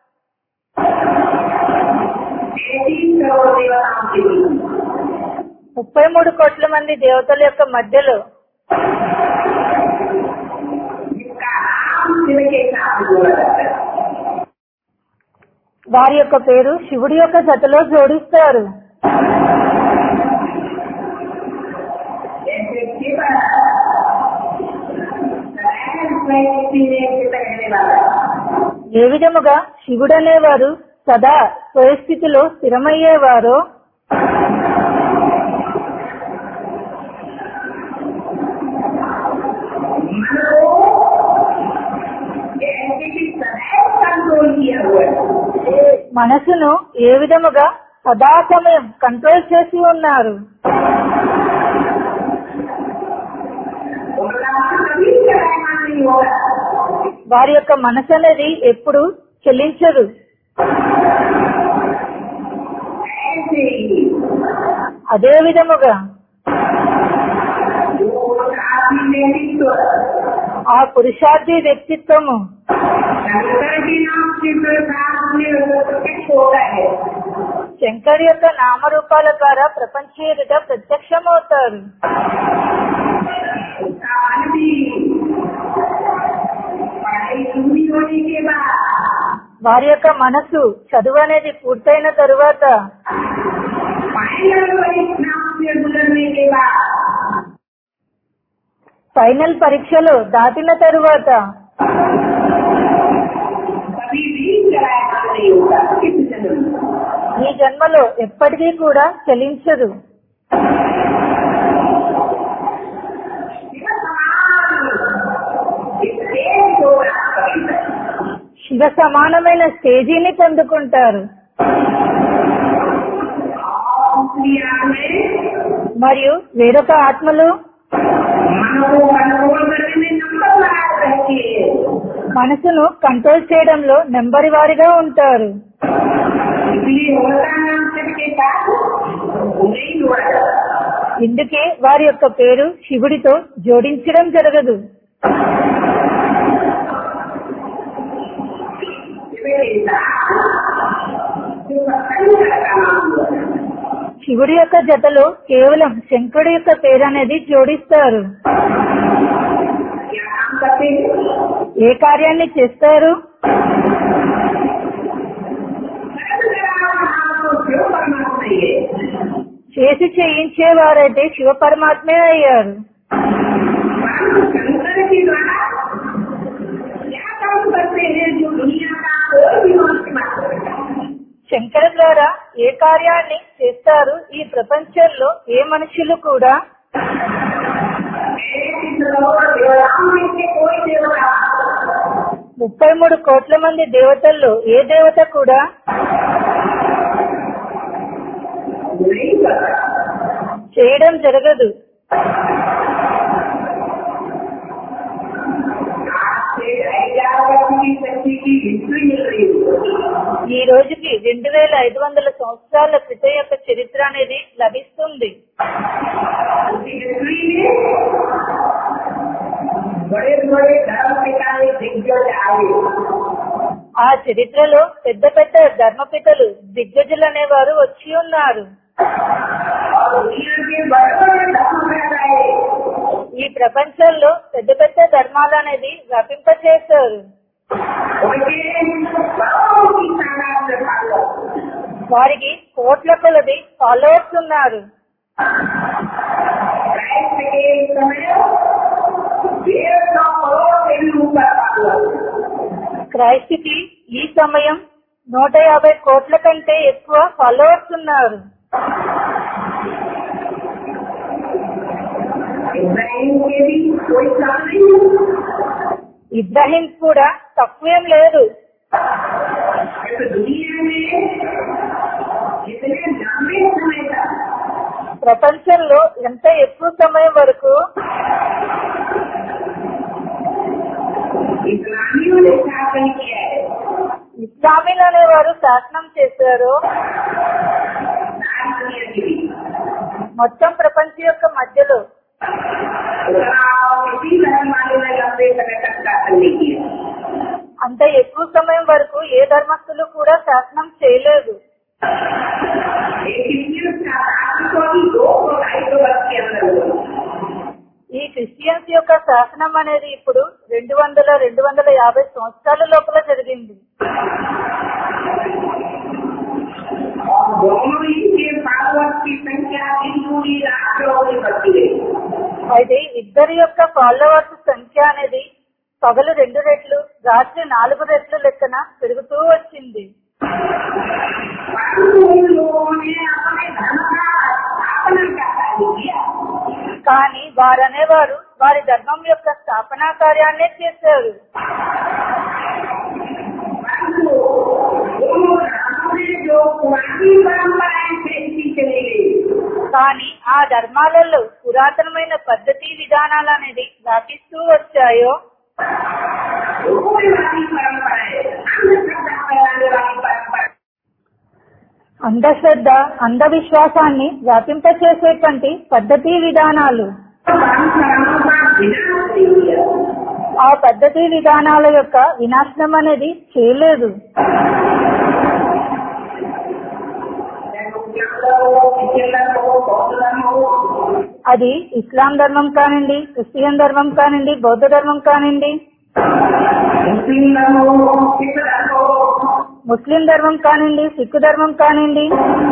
तैतीस करोड़ देवताओं के बीच ముప్పై మూడు కోట్ల మంది దేవతల యొక్క మధ్యలో जिसका नाम शिव के साथ जोड़ा जाता है వారి యొక్క పేరు శివుడి యొక్క జతలో జోడిస్తారు जैसे शिव सदैव प्रकृति में स्थित रहने वाला है। ఏ విధముగా శివుడు అనేవారు సదా పరిస్థితిలో స్థిరమయ్యేవారో मन को जैसे कि सदैव कंट्रोल किया हुआ है మనసును ఏ విధముగా సదా సమయం కంట్రోల్ చేసి ఉన్నారు उनका मन कभी चलायमान नहीं होगा వారి యొక్క మనసు అనేది ఎప్పుడు చెల్లించదు ऐसे ही అదే విధముగా जो उनका आदमी व्यक्तित्व ఆ పురుషార్థి వ్యక్తిత్వము शंकर के नाम से प्रसाद में प्रत्यक्ष होता है శంకర్ యొక్క నామరూపాల ద్వారా ప్రపంచ ఎదుట ప్రత్యక్షమవుతారు उसका मन भी पढ़ाई पूरी होने के बाद వారి యొక్క మనసు చదువు అనేది పూర్తయిన తరువాత फाइनल परिणाम से गुजरने के बाद ఫైనల్ పరీక్షలు దాటిన తరువాత कभी भी चलायमान नहीं होगा इस जन्म में ఈ జన్మలో ఎప్పటికీ కూడా చలించదు शिव समान इस देश को प्राप्त करता है। శివ సమానమైన స్టేజీని పొందుకుంటారు और क्रिया में మరియు వేరొక ఆత్మలు मन को कंट्रोल करने में नंबर लगा रहती है మనసును కంట్రోల్ చేయడంలో నెంబరి వారిగా ఉంటారు इसलिए होता नाम शिव के साथ नहीं जोड़ा जाता ఇందుకే వారి యొక్క పేరు శివుడితో జోడించడం జరగదు शिव के साथ शिव शंकर का नाम हुआ శివుడి యొక్క జతలో కేవలం శంకరుడి యొక్క పేరు అనేది జోడిస్తారు क्या काम करते हैं ఏ కార్యాన్ని చేస్తారు सर्व जगह तो शिव परमात्मा ही है చేసి చేయించేవారైతే శివ పరమాత్మే అయ్యారు परंतु शंकर के द्वारा क्या काम करते हैं जो दुनिया का कोई भी मनुष्य मात्र करता है శంకర ద్వారా ఏ కార్యాన్ని చేస్తారు ఈ ప్రపంచంలో ఏ మనుషులు కూడా ऐसे करोड़ देवताओं में से कोई देवता ముప్పై మూడు కోట్ల మంది దేవతల్లో ఏ దేవత కూడా नहीं करता చేయడం జరగదు आज से हजार वर्ष की शक्ति की हिस्ट्री मिल रही है ఈ రోజుకి రెండు వేల ఐదు వందల సంవత్సరాల క్రితం యొక్క చరిత్ర అనేది లభిస్తుంది उसी हिस्ट्री में बड़े बड़े धर्म पिताने दिग्गज आए ఆ చరిత్రలో పెద్ద పెద్ద ధర్మపితలు దిగ్గజులు అనేవారు వచ్చి ఉన్నారు और दुनिया के बड़े बड़े धर्म फैलाए ఈ ప్రపంచంలో పెద్ద పెద్ద ధర్మాలు అనేది వ్యాపింపచేశారు उनके करोड़ों की तादाद से भागो వారికి కోట్ల కొలది ఫాలోవర్స్ ఉన్నారు क्राइस्ट के समय डेढ़ सौ करोड़ से भी ऊपर भागो క్రైస్తుకి ఈ సమయం నూట యాభై కోట్ల కంటే ఎక్కువ ఫాలోవర్స్ ఉన్నారు इब्राहिम के भी कोई काम नहीं ఇబ్రాహిం కూడా తక్కువేం లేదు इस दुनिया में जितने लंबे समय तक ప్రపంచంలో ఎంత ఎక్కువ సమయం వరకు इस्लामियों ने शासन किया है ఇస్లామీలు అనేవారు శాసనం చేశారు सारी दुनिया की भी మొత్తం ప్రపంచం యొక్క మధ్యలో उतना किसी धर्म वाले ने लंबे समय तक शासन नहीं किया అంత ఎక్కువ సమయం వరకు ఏ ధర్మస్థులు కూడా శాసనం చేయలేదు एक क्रिश्चियन का शासन को भी दो सौ ढाई सौ वर्ष के अंदर हुआ ఈ క్రిస్టియన్స్ యొక్క శాసనం అనేది ఇప్పుడు రెండు వందల రెండు వందల యాభై సంవత్సరాల లోపల జరిగింది और दोनों ही के फॉलोअर्स की संख्या दिन दूनी रात चौगुनी बढ़ती गई అయితే ఇద్దరి యొక్క ఫాలోవర్స్ సంఖ్య అనేది పగలు రెండు రెట్లు రాత్రి నాలుగు రెట్లు లెక్కన పెరుగుతూ వచ్చింది परंतु उन लोगों ने अपने धर्म का स्थापना का कार्य किया కానీ వారనేవారు వారి ధర్మం యొక్క స్థాపనా కార్యాన్నే చేశారు परंतु दोनों धर्मों में जो पुरानी परंपराएं देखती चली गई కానీ ఆ ధర్మాలలో పురాతనమైన పద్ధతి విధానాలు అనేది వ్యాపిస్తూ వచ్చాయో रूढ़वादी परंपराएं अंधश्रद्धा फैलाने वाली परंपरा అంధశ్రద్ధ అంధవిశ్వాసాన్ని వ్యాపింపచేసేటువంటి పద్ధతి విధానాలు परंपराओं का विनाश नहीं किया ఆ పద్ధతి విధానాల యొక్క వినాశనం అనేది చేయలేదు चाहे वो मुसलमान हो क्रिश्चियन धर्म हो बौद्ध धर्म हो అది ఇస్లాం ధర్మం కానివ్వండి క్రిస్టియన్ ధర్మం కానివ్వండి బౌద్ధ ధర్మం కానివ్వండి मुस्लिम धर्म हो सिख धर्म हो ముస్లిం ధర్మం కానివ్వండి సిక్కు ధర్మం కానివ్వండి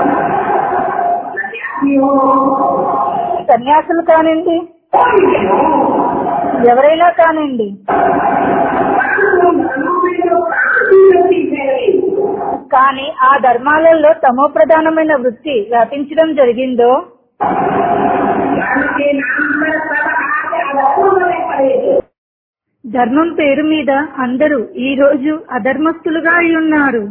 सन्यासी हो సన్యాసులు కానివ్వండి कोई भी हो ఎవరైనా కానివ్వండి परंतु उन धर्मों में जो क्रांति गति फैली కానీ ఆ ధర్మాలలో తమో ప్రధానమైన వృత్తి వ్యాపించడం జరిగిందో धर्म के नाम पर सब आज अधर्म बने पड़े थे ధర్మం పేరు మీద అందరూ ఈ రోజు అధర్మస్తులుగా అయి ఉన్నారు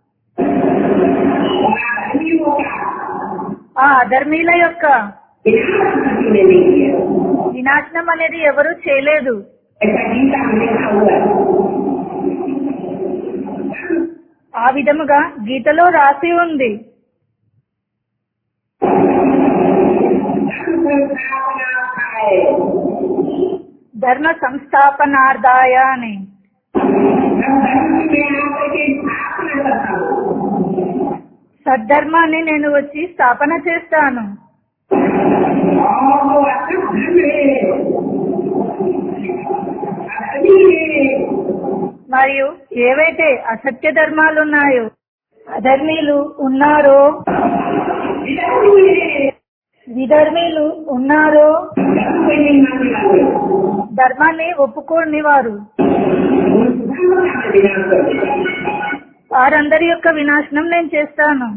धर्मियों का ఆ అధర్మీల యొక్క विनाश किसी ने नहीं किया వినాశనం అనేది ఎవరూ చేయలేదు ऐसा गीता में लिखा हुआ है ఆ విధముగా గీతలో రాసి ఉంది धर्म संस्थापना है ధర్మ సంస్థాపనార్థాయ అని मैं धर्म में आकर के स्थापना करता हूँ సద్ధర్మాన్ని నేను వచ్చి స్థాపన చేస్తాను और वो असत धर्म है अधर्मी है మరియు ఏవైతే అసత్య ధర్మాలు ఉన్నాయో అధర్మీలు ఉన్నారో विधर्मी है విధర్మీలు ఉన్నారో धर्म को नहीं मानने वाले ధర్మాన్ని ఒప్పుకోని వారు उन धर्म का मैं विनाश कर देता हूँ వారందరి యొక్క వినాశనం నేను చేస్తాను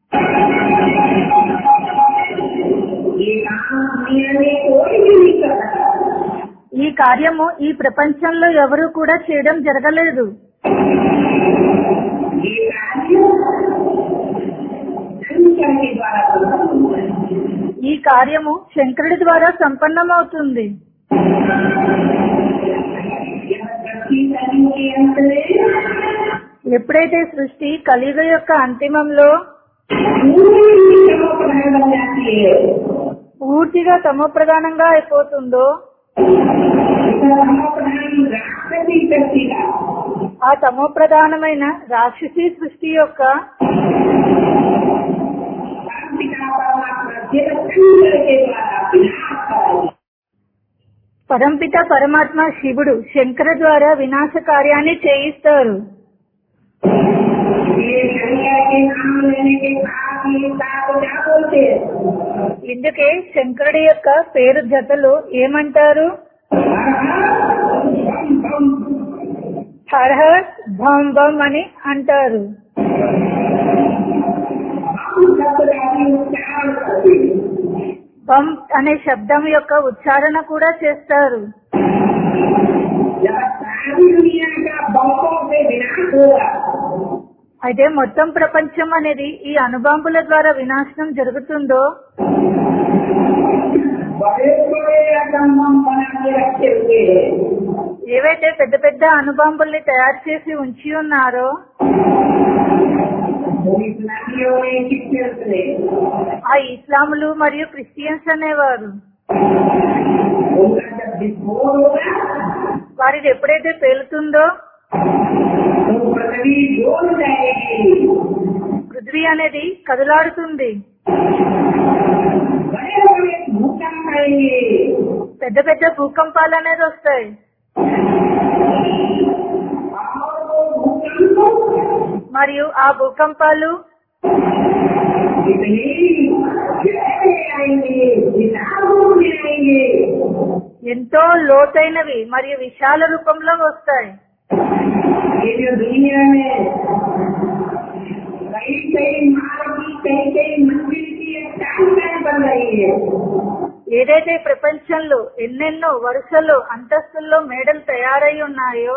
ये काम दुनिया में कोई भी नहीं कर सकता ఈ కార్యము ఈ ప్రపంచంలో ఎవరూ కూడా చేయడం జరగలేదు ये कार्य शंकर के द्वारा संपन्न हुआ है ఈ కార్యము శంకరుడి ద్వారా సంపన్నమవుతుంది यह सृष्टि कलियुग के अंत में ఎప్పుడైతే సృష్టి కలియుగ యొక్క అంతిమంలో पूरी तमो प्रधान बन जाती है పూర్తిగా తమో ప్రధానంగా అయిపోతుందో इसका तमो प्रधान राक्षसी शक्ति का ఆ తమో ప్రధానమైన రాక్షసి సృష్టి యొక్క परम पिता परमात्मा केवल शंकर के द्वारा विनाश कराई పరంపిత పరమాత్మ శివుడు శంకర ద్వారా వినాశ కార్యాన్ని చేయిస్తారు ये शंकर के नाम लेने के बाद ये सात क्या बोलते हैं ఇందుకే శంకరుడి యొక్క పేరు జతలు ఏమంటారు बम बम హర్ హర్ భం భం అని అంటారు बम शब्द का उच्चारण करते हैं బం అనే శబ్దం యొక్క ఉచ్చారణ కూడా చేస్తారు जब सारी दुनिया का बमों से विनाश होगा అయితే మొత్తం ప్రపంచం అనేది ఈ అణుబాంబుల ద్వారా వినాశనం జరుగుతుందో बड़े बड़े आइटम हम बना के रखे हुए हैं ఏవైతే పెద్ద పెద్ద అణుబాంబుల్ని తయారు చేసి ఉంచి ఉన్నారో वो इस्लामियों ने क्रिश्चियंस ने ఆ ఇస్లాములు మరియు క్రిస్టియన్స్ అనేవారు उनका जब विस्फोट होगा వారిది ఎప్పుడైతే పేలుతుందో तो पृथ्वी डोल जाएगी పృథ్వీ అనేది కదులాడుతుంది बड़े बड़े भूकंप आएंगे పెద్ద పెద్ద భూకంపాలు అనేది వస్తాయి और वो भूकंप మరియు ఆ భూకంపాలు इतनी गहरे आएंगे विशालों में आएंगे ఎంతో లోతైనవి మరియు విశాల రూపంలో వస్తాయి ये जो दुनिया में कई कई मार्ग की कई कई मंजिल की एक टाइमलाइन बन रही है ఏదైతే ఈ ప్రపంచంలో ఎన్నెన్నో వరుసలు అంతస్తుల్లో మేడలు తయారై ఉన్నాయో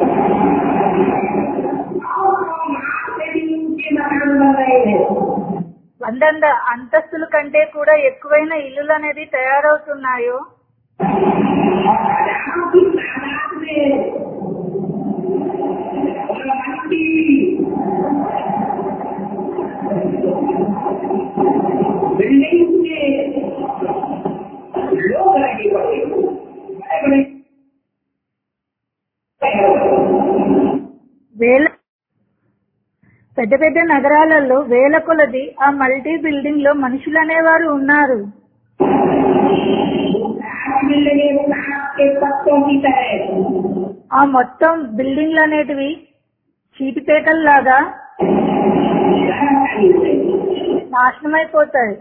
और वो मार्ग से भी ऊंचे मकान बन रहे हैं వందంద అంతస్తుల కంటే కూడా ఎక్కువైన ఇల్లులు అనేది తయారవుతున్నాయో और हजारों की तादाद में और मट्टी बिल्डिंग के लोग लगे पड़े बड़े बड़े వేల పెద్ద పెద్ద నగరాలలో వేల కొలది ఆ మల్టీ బిల్డింగ్ లో మనుషులు అనేవారు ఉన్నారు मिलने सांप के पत्तों की तरह ఆ మొత్తం బిల్డింగ్లు అనేటివి చీటిపేటల్లాగా धर्म खाली हो गई నాశనమైపోతాయి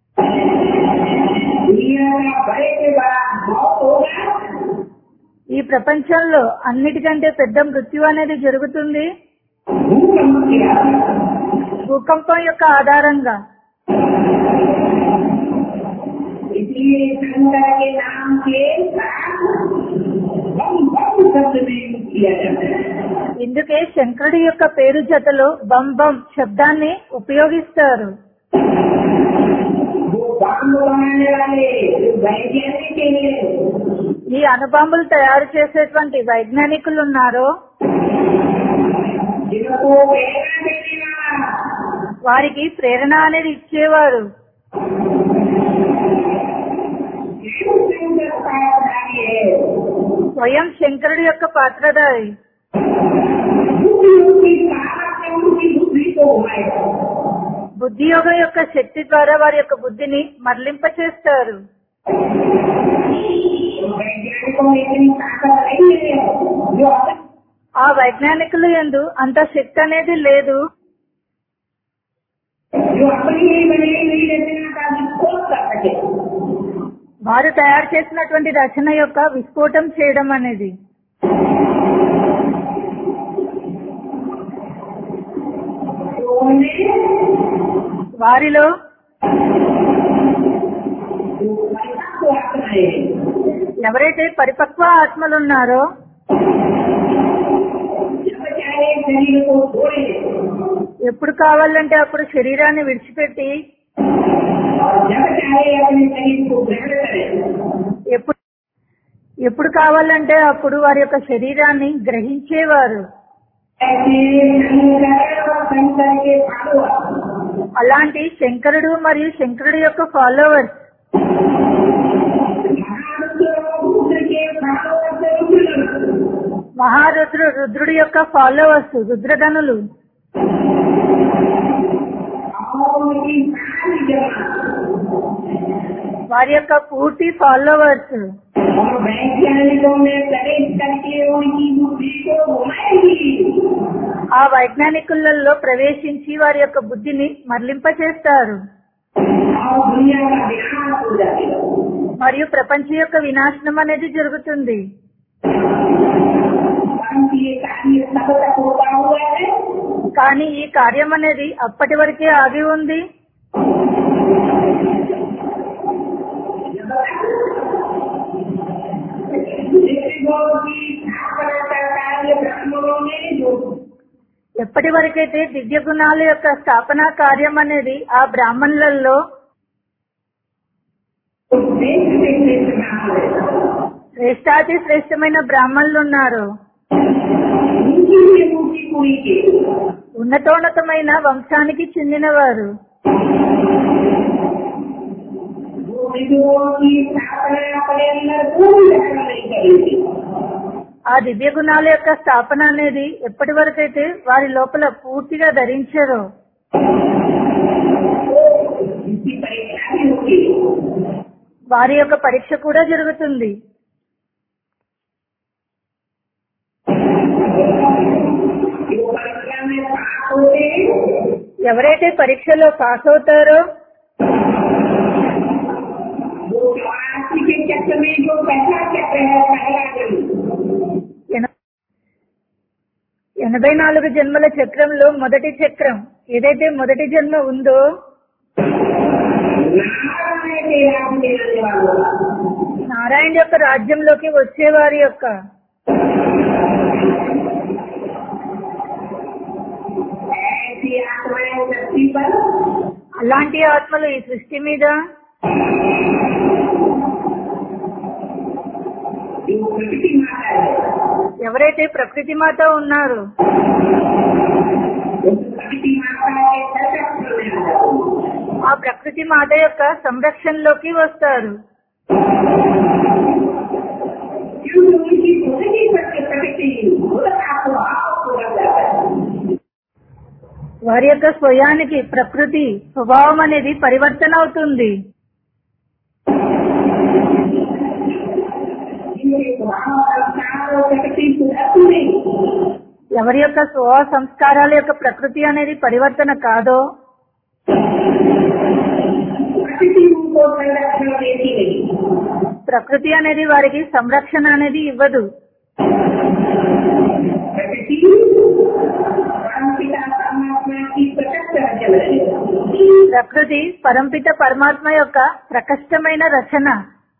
दुनिया का बड़े से बड़ा मौत होगा ఈ ప్రపంచంలో అన్నిటికంటే పెద్ద మృత్యు అనేది జరుగుతుంది भूकंप के आधार భూకంపం యొక్క ఆధారంగా इसलिए शंकर के नाम के साथ बम बम शब्द में यूज किया जाता है ఇందుకే శంకరుడి యొక్క పేరు జతలో బం బం శబ్దాన్ని ఉపయోగిస్తారు वो बम बनाने वाले जो वैज्ञानिक के लिए ఈ అణుబాంబులు తయారు చేసేటువంటి వైజ్ఞానికులు ఉన్నారో जिनको प्रेरणा देने वाला వారికి ప్రేరణ అనేది ఇచ్చేవారు शिव शंकर पाठधारी है స్వయం శంకరుడి యొక్క పాత్రధారి बुद्धि उनकी ताकत से उनकी बुद्धि को घुमाएगा బుద్ధి యోగం యొక్క శక్తి ద్వారా వారి యొక్క బుద్ధిని మరలింప చేస్తారు तो वैज्ञानिकों में इतनी ताकत नहीं है जो अपने ఆ వైజ్ఞానికులు ఎందు అంత శక్తి అనేది లేదు जो अपनी ही बनी हुई रचना का विस्फोट कर सके వారు తయారు చేసినటువంటి రచన యొక్క విస్ఫోటం చేయడం అనేది तो उन्हें వారిలో जो परिपक्व आत्माएं हैं, ఎవరైతే పరిపక్వ ఆత్మలు ఉన్నారో जब चाहे शरीर को छोड़े ఎప్పుడు కావాలంటే అప్పుడు శరీరాన్ని విడిచిపెట్టి और जब चाहे अपने शरीर को ग्रहण करे ఎప్పుడు ఎప్పుడు కావాలంటే అప్పుడు వారి యొక్క శరీరాన్ని గ్రహించేవారు ऐसे शंकर और शंकर के फॉलोअर అలాంటి శంకరుడు మరియు శంకరుడు యొక్క ఫాలోవర్స్ महारुद्र और रुद्र के फॉलोअर से रुद्र మహారుద్రు రుద్రుడి యొక్క ఫాలోవర్స్ రుద్రగనులు और उनकी सारी जमात వారి యొక్క పూర్తి ఫాలోవర్స్ और वैज्ञानिकों में प्रवेश करके उनकी बुद्धि को घुमाएगी ఆ వైజ్ఞానికులలో ప్రవేశించి వారి యొక్క బుద్ధిని మరలింపచేస్తారు और दुनिया का विनाश हो जाएगा మరియు ప్రపంచం యొక్క వినాశనం అనేది జరుగుతుంది परंतु ये कार्य तब तक होता हुआ है కానీ ఈ కార్యం అనేది అప్పటి వరకే ఆగి ఉంది जब देवों की स्थापना का कार्य ब्राह्मणों ने जो ఎప్పటి వరకైతే దివ్య గుణాల యొక్క స్థాపన కార్యం అనేది ఆ బ్రాహ్మణులలో तो देश से देश ब्राह्मण శ్రేష్టాతి శ్రేష్టమైన బ్రాహ్మణులు ఉన్నారు ऊंची से ऊंची कुड़ी के ఉన్నతోన్నతమైన వంశానికి చెందినవారు वो विधुओं की स्थापना अपने अंदर पूरी तरह नहीं करेंगे ఆ దివ్య గుణాల యొక్క స్థాపన అనేది ఎప్పటి వరకైతే వారి లోపల పూర్తిగా ధరించారో इसकी परीक्षा भी होगी వారి యొక్క పరీక్ష కూడా జరుగుతుంది जो परीक्षा में पास होते हैं ఎవరైతే పరీక్షలో పాస్ అవుతారో वो चौरासी के चक्र में जो पहला चक्र है पहला जन्म ఎన- ఎనభై నాలుగు జన్మల చక్రంలో మొదటి చక్రం ఏదైతే మొదటి జన్మ ఉందో नारायण के राज में आने वालों का నారాయణ యొక్క రాజ్యంలోకి వచ్చే వారి యొక్క ऐसी आत्माएं धरती पर అలాంటి ఆత్మలు ఈ సృష్టి మీద जो प्रकृति माता है ఎవరైతే ప్రకృతి మాత ఉన్నారో उस प्रकृति माता के सशस्त्र में आ जाओ ఆ ప్రకృతి మాత యొక్క సంరక్షణలోకి వస్తారు क्योंकि उनकी खुद की सत्य प्रकृति खुद का स्वभाव पूरा जाता है వారి యొక్క స్వయానికి ప్రకృతి స్వభావం అనేది పరివర్తన అవుతుంది जिनके स्वभाव संस्कार और प्रकृति सुधरती नहीं ఎవరి యొక్క స్వ సంస్కారాల యొక్క ప్రకృతి అనేది పరివర్తన కాదో प्रकृति उनको संरक्षण देती नहीं ప్రకృతి అనేది వారికి సంరక్షణ అనేది ఇవ్వదు प्रकृति परमपिता परमात्मा की प्रत्यक्ष रचन है ప్రకృతి పరంపిత పరమాత్మ యొక్క ప్రకష్టమైన రచన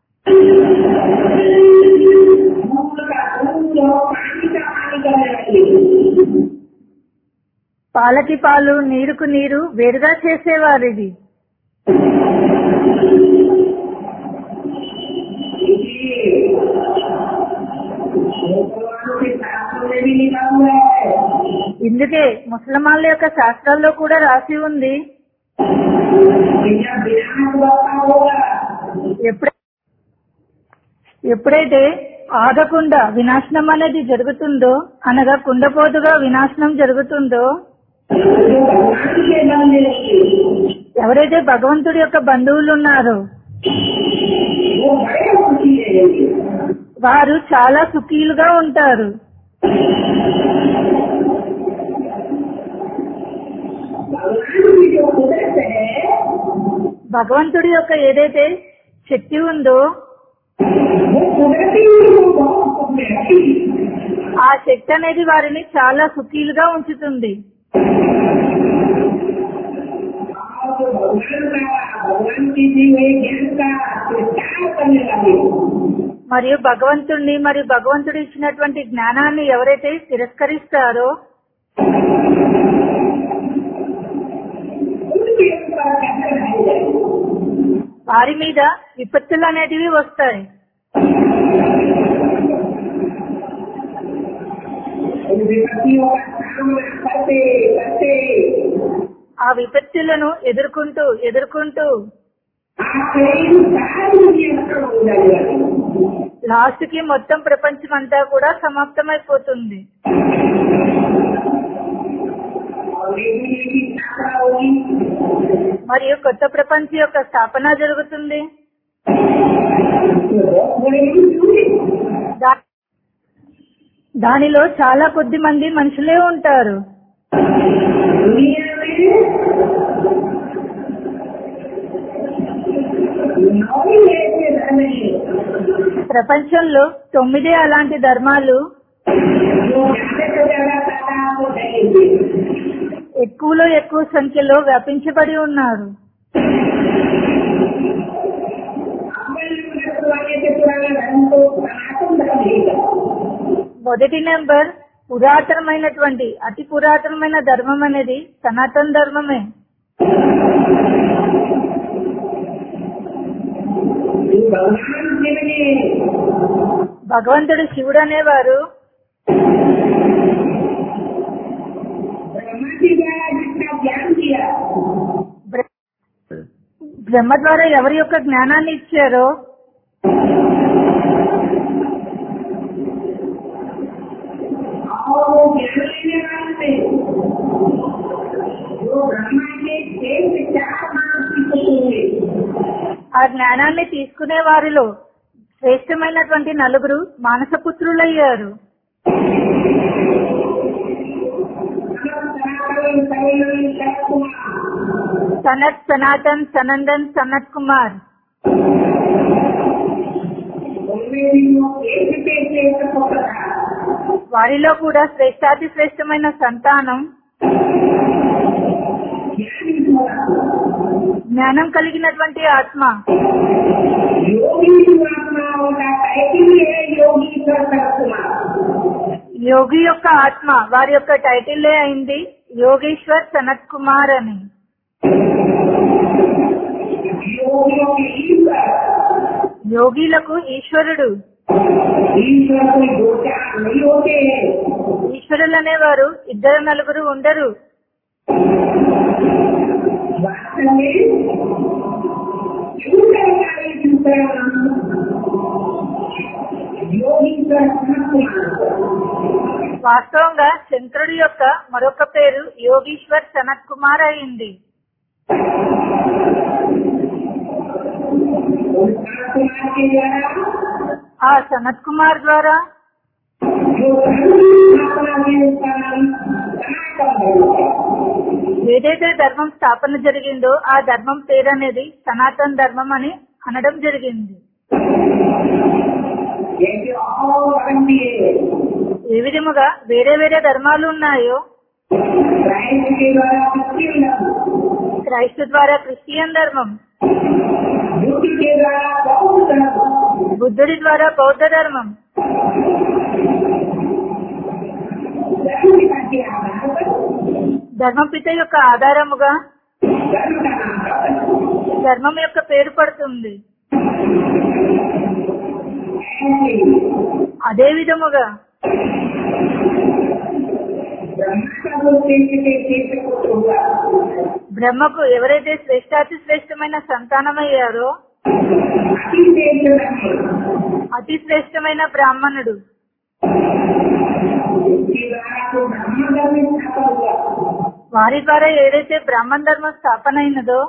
मूल का मूल और पानी का पानी करने वाली పాలకి పాలు నీరుకు నీరు వేరుగా చేసేవారిది इसलिए मुसलमानों के शास्त्रों में भी लिखा हुआ है ఇందుకే ముసలమాన్ల యొక్క శాస్త్రాల్లో కూడా రాసి ఉంది कि जब विनाश बरपा होगा ఎప్పుడై ఎప్పుడైతే ఆగకుండా వినాశనం అనేది జరుగుతుందో అనగా కుండపోతుగా వినాశనం జరుగుతుందో जो भगवान के बनने लगे ఎవరైతే భగవంతుడి యొక్క బంధువులు ఉన్నారో वो बड़े खुशी रहेंगे వారు చాలా సుఖీలుగా ఉంటారు भगवान की जो कुदरत है భగవంతుడి యొక్క ఏదైతే శక్తి ఉందో वो कुदरती उनको बहुत सुख में रखी ఆ శక్తి అనేది వారిని చాలా సుఖీలుగా ఉంచుతుంది और जो भगवान का भगवान की दी हुई ज्ञान का विस्तार करने वाले మరియు భగవంతుణ్ణి మరియు భగవంతుడు ఇచ్చినటువంటి జ్ఞానాన్ని ఎవరైతే తిరస్కరిస్తారో उनके ऊपर कहर ढाई जाएगी వారి మీద విపత్తులు అనేటివి వస్తాయి उन विपत्तियों का सामना करते करते ఆ విపత్తులను ఎదుర్కొంటూ ఎదుర్కొంటూ आखिरी सारी दुनिया खत्म हो जाएगी లాస్ట్ కి మొత్తం ప్రపంచం అంతా కూడా సమాప్తమైపోతుంది और एक की स्थापना होगी మరియు కొత్త ప్రపంచం యొక్క స్థాపన జరుగుతుంది जो बहुत बड़ी होगी దా- దానిలో చాలా కొద్ది మంది మనుషులే ఉంటారు दुनिया में नौ ही ऐसे धर्म हैं ప్రపంచంలో తొమ్మిదే అలాంటి ధర్మాలు जो ज्यादा से ज्यादा तादाद को फैलेंगे ఎక్కువలో ఎక్కువ సంఖ్యలో వ్యాపించబడి ఉన్నారు अपने पुराने से पुराना धर्म को सनातन धर्म ही है మొదటి నెంబర్ పురాతనమైనటువంటి అతి పురాతనమైన ధర్మం అనేది సనాతన ధర్మమే भगवान शिव ने భగవంతుడు శివుడు అనేవారు ब्रह्मा जी द्वारा जितना ज्ञान दिया బ్ర- బ్రహ్మ ద్వారా ఎవరి యొక్క జ్ఞానాన్ని ఇచ్చారో और वो ज्ञान लेने वाले जो ब्रह्मा के शेष चार मानस की होंगे ఆ జ్ఞానాన్ని తీసుకునే వారిలో శ్రేష్టమైనటువంటి నలుగురు మానసపుత్రులయ్యారు సనత్ సనాతన్ సనందన్ సనత్ కుమార్ వారిలో కూడా శ్రేష్టాతి శ్రేష్టమైన సంతానం జ్ఞానం కలిగినటువంటి ఆత్మ योगी महात्माओं का टाइटिल है योगीश्वर कुमार యోగి యొక్క ఆత్మ వారి యొక్క టైటిల్లే అయింది యోగేశ్వర్ సనత్ కుమార్ అని योगियों के ईश्वर యోగిలకు ఈశ్వరుడు ईश्वर कोई दो चार नहीं होते हैं ఈశ్వరులు అనేవారు ఇద్దరు నలుగురు ఉండరు वास्तव में क्यों करता है ईश्वर योगीश्वर सनत कुमार వాస్తవంగా శంకరుడి యొక్క మరొక పేరు యోగీశ్వర్ సనత్ కుమార్ అయింది उस सनत कुमार के द्वारा ఆ సనత్ కుమార్ ద్వారా जो धर्म की स्थापना है उसका नाम सनातन धर्म है ఏదైతే ధర్మం స్థాపన జరిగిందో ఆ ధర్మం పేరు అనేది సనాతన్ ధర్మం అని అనడం జరిగింది जैसे और धर्म भी है ఏ విధముగా వేరే వేరే ధర్మాలు ఉన్నాయో क्राइस्ट के द्वारा क्रिश्चियन धर्म క్రైస్తవ ద్వారా క్రిస్టియన్ ధర్మం बुद्ध के द्वारा बौद्ध धर्म బుద్ధుడి ద్వారా బౌద్ధ ధర్మం धर्म के आधार पर ధర్మపిత యొక్క ఆధారముగా धर्म का नाम है ధర్మం యొక్క పేరు పడుతుంది ऐसे ही అదే విధముగా ब्रह्मा का जो श्रेष्ठ के श्रेष्ठ पुत्र हुआ బ్రహ్మకు ఎవరైతే శ్రేష్టాతి శ్రేష్టమైన సంతానమయ్యారో अति श्रेष्ठ ब्रह्म అతి శ్రేష్టమైన బ్రాహ్మణుడు उसके द्वारा जो ब्रह्म धर्म स्थापन हुआ వారి ద్వారా ఏదైతే బ్రాహ్మణ ధర్మం స్థాపన అయినదో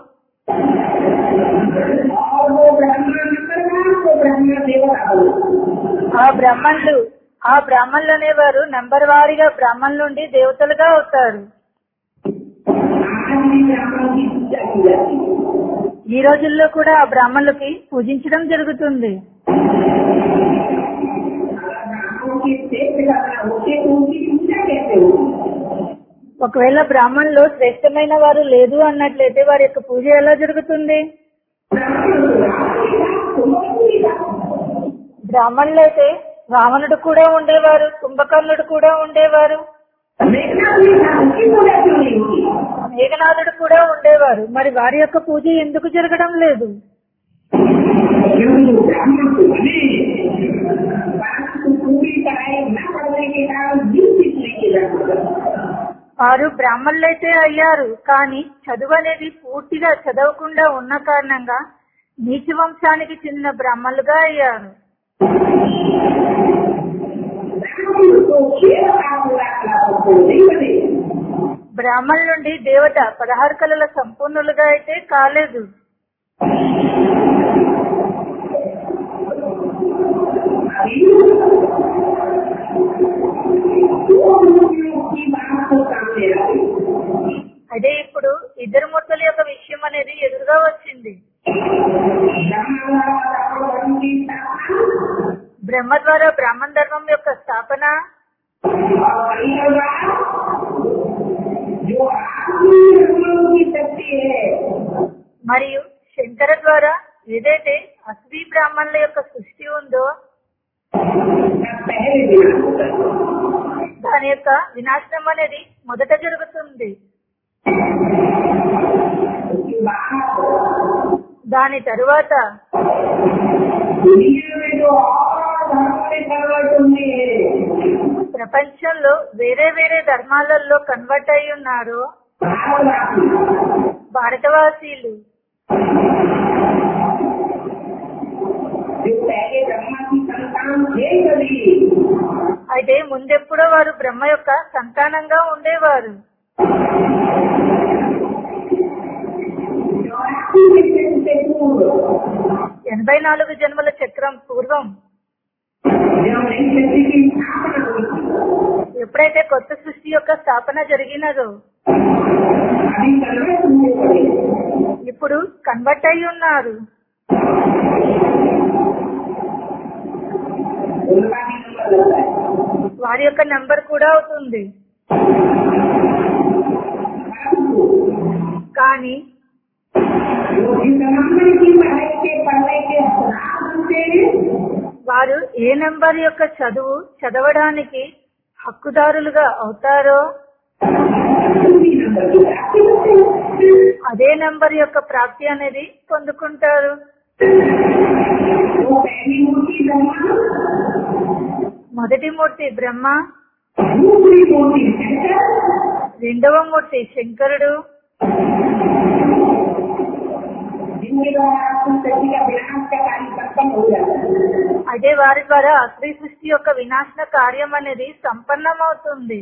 और वो ब्रह्मा नंबर वो ब्रह्मा देवता हुआ ఆ బ్రాహ్మణులు ఆ బ్రాహ్మణులు అనేవారు నంబర్ వారీగా బ్రాహ్మణుల నుండి దేవతలుగా అవుతారు आज भी ब्राह्मणों की पूजा की जाती है ఈ రోజుల్లో కూడా ఆ బ్రాహ్మణులకి పూజించడం జరుగుతుంది अगर ब्राह्मणों की श्रेष्ठ करना होते तो उनकी पूजा कैसे होगी ఒకవేళ బ్రాహ్మణులు శ్రేష్టమైన వారు లేదు అన్నట్లయితే వారి యొక్క పూజ ఎలా జరుగుతుంది బ్రాహ్మణులు అయితే రావణుడు కూడా ఉండేవారు కుంభకర్ణుడు కూడా ఉండేవారు మేఘనాథుడు కూడా ఉండేవారు మరి వారి యొక్క పూజ ఎందుకు జరగడం లేదు पूरी तरह न पढ़ने के कारण जीव पिछले के जाते వారు బ్రాహ్మణులైతే అయ్యారు కానీ చదువు అనేది పూర్తిగా చదవకుండా ఉన్న కారణంగా నీచ వంశానికి చెందిన బ్రాహ్మణులుగా అయ్యారు को खेल का पूरा कला को नहीं बने బ్రాహ్మణుల నుండి దేవత పదహారు కళల సంపూర్ణులుగా అయితే కాలేదు अभी दो मूर्तियों की बात को सामने आई అదే ఇప్పుడు ఇద్దరు మూర్తుల యొక్క విషయం అనేది ఎదురుగా వచ్చింది धर्म की स्थापना బ్రహ్మ ద్వారా బ్రాహ్మణ ధర్మం యొక్క స్థాపన और परिवार जो आत्मी धर्मों की शक्ति है మరియు శంకర ద్వారా ఏదైతే అశ్వీ బ్రాహ్మణుల యొక్క సృష్టి ఉందో उसका पहले विनाश होता है దాని యొక్క వినాశనం అనేది మొదట జరుగుతుంది उसके बाद దాని తరువాత दुनिया में जो और धर्म में कन्वर्ट होंगे ప్రపంచంలో వేరే వేరే ధర్మాలలో కన్వర్ట్ అయి ఉన్నారు भारतवासी భారతవాసీలు जो पहले ब्रह्मा की संतान थे कभी అయితే ముందెప్పుడో వారు బ్రహ్మ యొక్క సంతానంగా ఉండేవారు चौरासी के जन्म से पूर्व ఎనభై నాలుగు జన్మల చక్రం పూర్వం जब नई सृष्टि की स्थापना हुई थी ఎప్పుడైతే కొత్త సృష్టి యొక్క స్థాపన జరిగినదో अभी कन्वर्ट हुए थे ఇప్పుడు కన్వర్ట్ అయి ఉన్నారు उनका भी नंबर लगता है వారి యొక్క నంబర్ కూడా అవుతుంది కానీ जो जिस नंबर की पढ़ाई के पढ़ने के अपराध होते हैं వారు ఏ నంబర్ యొక్క చదువు చదవడానికి హక్కుదారులుగా అవుతారో उसी नंबर की प्राप्ति होते हैं అదే నంబర్ యొక్క ప్రాప్తి అనేది పొందుకుంటారు वो पहली मूर्ति ब्रह्मा మొదటి మూర్తి బ్రహ్మ दूसरी मूर्ति शंकर రెండవ మూర్తి శంకరుడు जिनके द्वारा आपकी सृष्टि का विनाश का कार्य संपन्न हो जाता है అదే వారి ద్వారా స్త్రీ సృష్టి యొక్క వినాశన కార్యం అనేది సంపన్నమవుతుంది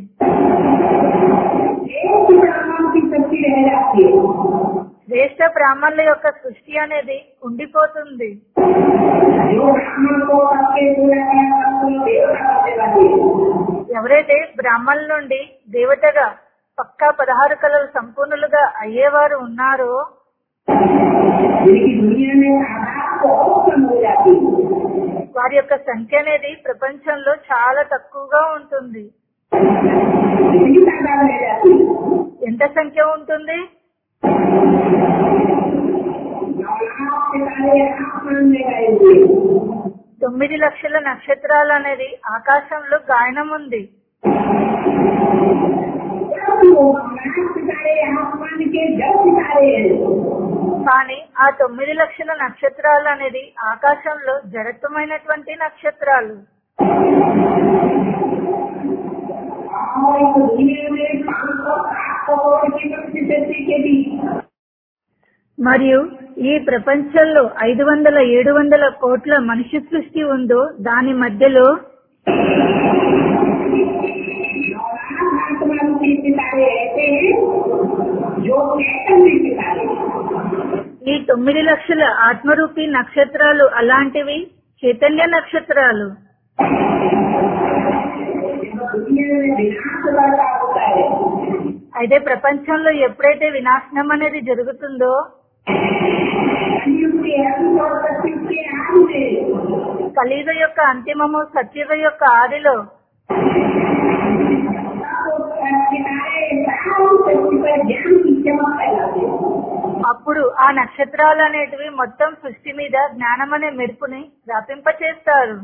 एक ब्रह्मांड की शक्ति रह जाती है శ్రేష్ట బ్రాహ్మణుల యొక్క సృష్టి అనేది ఉండిపోతుంది जो ब्राह्मण को सबके पूरा किया सबको देवता होने वाली है ఎవరైతే బ్రాహ్మణుల నుండి దేవతగా పక్కా పదహారు కళల సంపూర్ణులుగా అయ్యేవారు ఉన్నారో जिनकी दुनिया में आधार बहुत कम हो जाती है వారి యొక్క సంఖ్య అనేది ప్రపంచంలో చాలా తక్కువగా ఉంటుంది जितनी तादाद रह जाती है ఎంత సంఖ్య ఉంటుంది नौ लाख सितारे आसमान में गए हुए తొమ్మిది లక్షల నక్షత్రాలు అనేది ఆకాశంలో గాయనం ఉంది जब वो नौ लाख सितारे आसमान के जब सितारे हैं కానీ ఆ తొమ్మిది లక్షల నక్షత్రాలు అనేది ఆకాశంలో జడత్వమైనటువంటి నక్షత్రాలు और इस दुनिया में पाँच सौ सात करोड़ की परिस्थिति के बीच మరియు ఈ ప్రపంచంలో ఐదు వందల ఏడు వందల కోట్ల మనిషి సృష్టి ఉందో దాని మధ్యలో नौ लाख आत्मा के सितारे ऐसे हैं जो चैतन्य सितारे हैं। ఈ తొమ్మిది లక్షల ఆత్మరూపి నక్షత్రాలు అలాంటివి చైతన్య నక్షత్రాలు दुनिया में विनाश बढ़ता होता है అయితే ప్రపంచంలో ఎప్పుడైతే వినాశనం అనేది జరుగుతుందో कलयुग के अंत और सत्युग के आदि में కలియుగ యొక్క అంతిమము సత్యుగ యొక్క ఆదిలో सितारे सारी सृष्टि पर ज्ञान की चमक फैलाते हैं అప్పుడు ఆ నక్షత్రాలు అనేటివి మొత్తం సృష్టి మీద జ్ఞానం అనే మెరుపుని వ్యాపింపచేస్తారు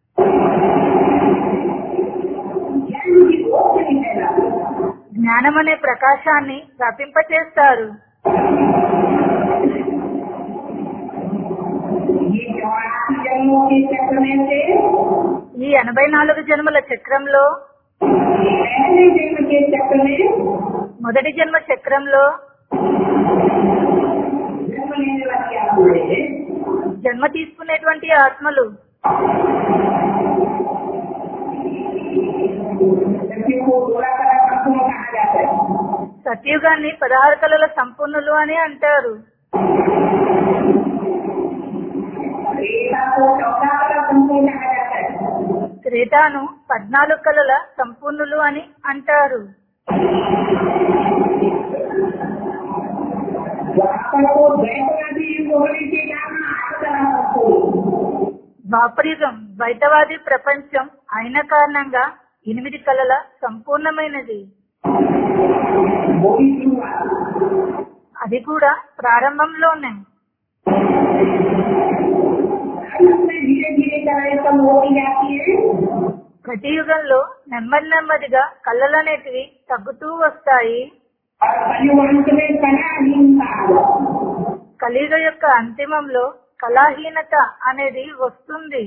ज्ञान की रोशनी फैलाते हैं జ్ఞానం అనే ప్రకాశాన్ని వ్యాపింపచేస్తారు ये चौरासी जन्मों के चक्र में से ఈ ఎనభై నాలుగు జన్మల చక్రంలో पहले जन्म के चक्र में మొదటి జన్మ చక్రంలో जन्म लेने वाली आत्माएं हैं జన్మ తీసుకునేటువంటి ఆత్మలు सत्य को थोड़ा कला संपूर्ण कहा जाता है సత్యుగాన్ని పదహారు కళల సంపూర్ణులు అని అంటారు रेखा को चौदह कला संपूर्ण कहा जाता है త్రేతాను పద్నాలుగు కళల సంపూర్ణులు అని అంటారు द्वापर को द्वैतवादी युग होने के कारण आठ कला संपूर्ण ద్వాపరయుగం ద్వైతవాది ప్రపంచం అయిన కారణంగా ఎనిమిది కళల సంపూర్ణమైనది वो भी शुरुआत అది కూడా ప్రారంభంలోనే में धीरे धीरे कलाएं कम होती जाती है ప్రతి యుగంలో నెమ్మది నెమ్మదిగా కళ్ళలనేటివి తగ్గుతూ వస్తాయి और कलयुग अंत में कला हीनता आ जाती है కలియుగ యొక్క అంతిమంలో కళాహీనత అనేది వస్తుంది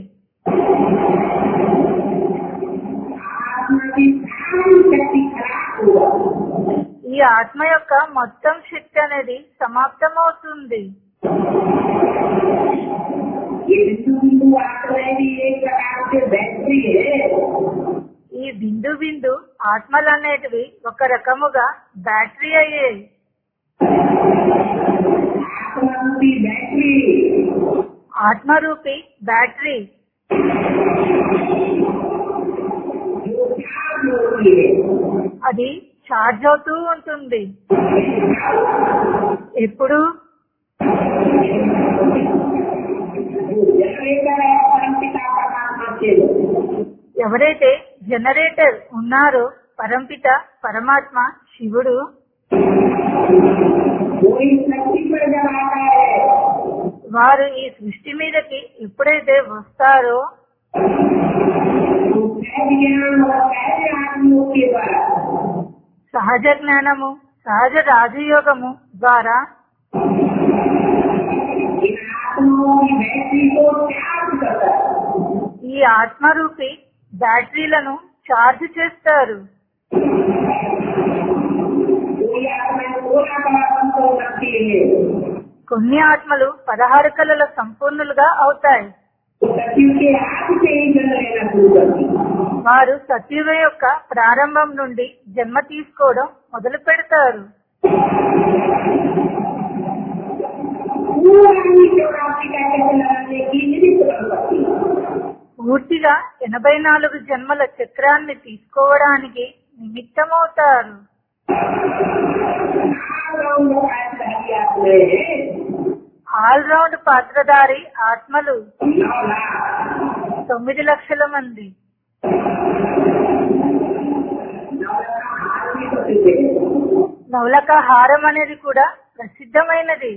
आत्मा की सारी शक्ति खराब होगा ఈ ఆత్మ యొక్క మొత్తం శక్తి అనేది సమాప్తమవుతుంది ये बिंदु बिंदु आत्माएं भी एक प्रकार से बैटरी है ఈ బిందు బిందు ఆత్మలు అనేటివి ఒక రకముగా బ్యాటరీ అయ్యాయి आत्मा की बैटरी ఆత్మరూపి బ్యాటరీ जो चार्ज होती है అది ఛార్జ్ అవుతూ ఉంటుంది ఎప్పుడు जो जनरेटर है परम पिता परमात्मा के ఎవరైతే జనరేటర్ ఉన్నారో పరంపిత పరమాత్మ శివుడు वो इस शक्ति पर जब आता है వారు ఈ సృష్టి మీదకి ఎప్పుడైతే వస్తారో तो सहज ज्ञान और सहज आत्मों के द्वारा సహజ జ్ఞానము సహజ రాజయోగము ద్వారా इन आत्माओं की बैटरी को चार्ज करता है ఈ ఆత్మరూపి బ్యాటరీలను ఛార్జ్ చేస్తారు कोई आत्मा सोलह कला संभव रखती है కొన్ని ఆత్మలు పదహారు కళల సంపూర్ణులుగా అవుతాయి तो सचिव के हाथ से ही जन्म लेना शुरू करती है వారు సత్యుగ యొక్క ప్రారంభం నుండి జన్మ తీసుకోవడం మొదలు పెడతారు पूरा ही चौरासी का चक्र लगाने की निमित्त बन सकती है పూర్తిగా ఎనభై నాలుగు జన్మల చక్రాన్ని తీసుకోవడానికి నిమిత్తమవుతారు राउंड शाही आत्माएं ఆల్రౌండ్ పాత్రధారి ఆత్మలు नौ लाख తొమ్మిది లక్షల మంది नौ लाख हार भी प्रसिद्ध है నవలక హారం అనేది కూడా ప్రసిద్ధమైనది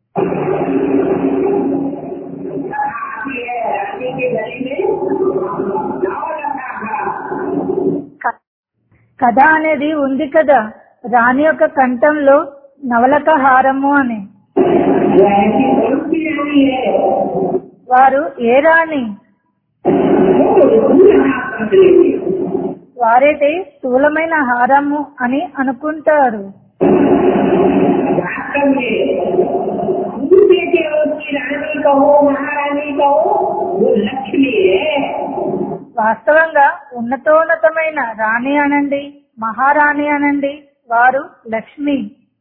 रानी है रानी के गले में नौ लाख हार క- కథ అనేది ఉంది కదా రాణి యొక్క కంఠంలో నవలక హారము అని वो ऐसी कौन सी रानी है వారు ఏ రాణి वो पूरा हाथ समझ लेंगे వారైతే స్థూలమైన హారము అని అనుకుంటారు वास्तव में दूसरे के की रानी कहो महारानी कहो वो लक्ष्मी है వాస్తవంగా ఉన్నతోన్నతమైన రాణి అనండి మహారాణి అనండి వారు లక్ష్మి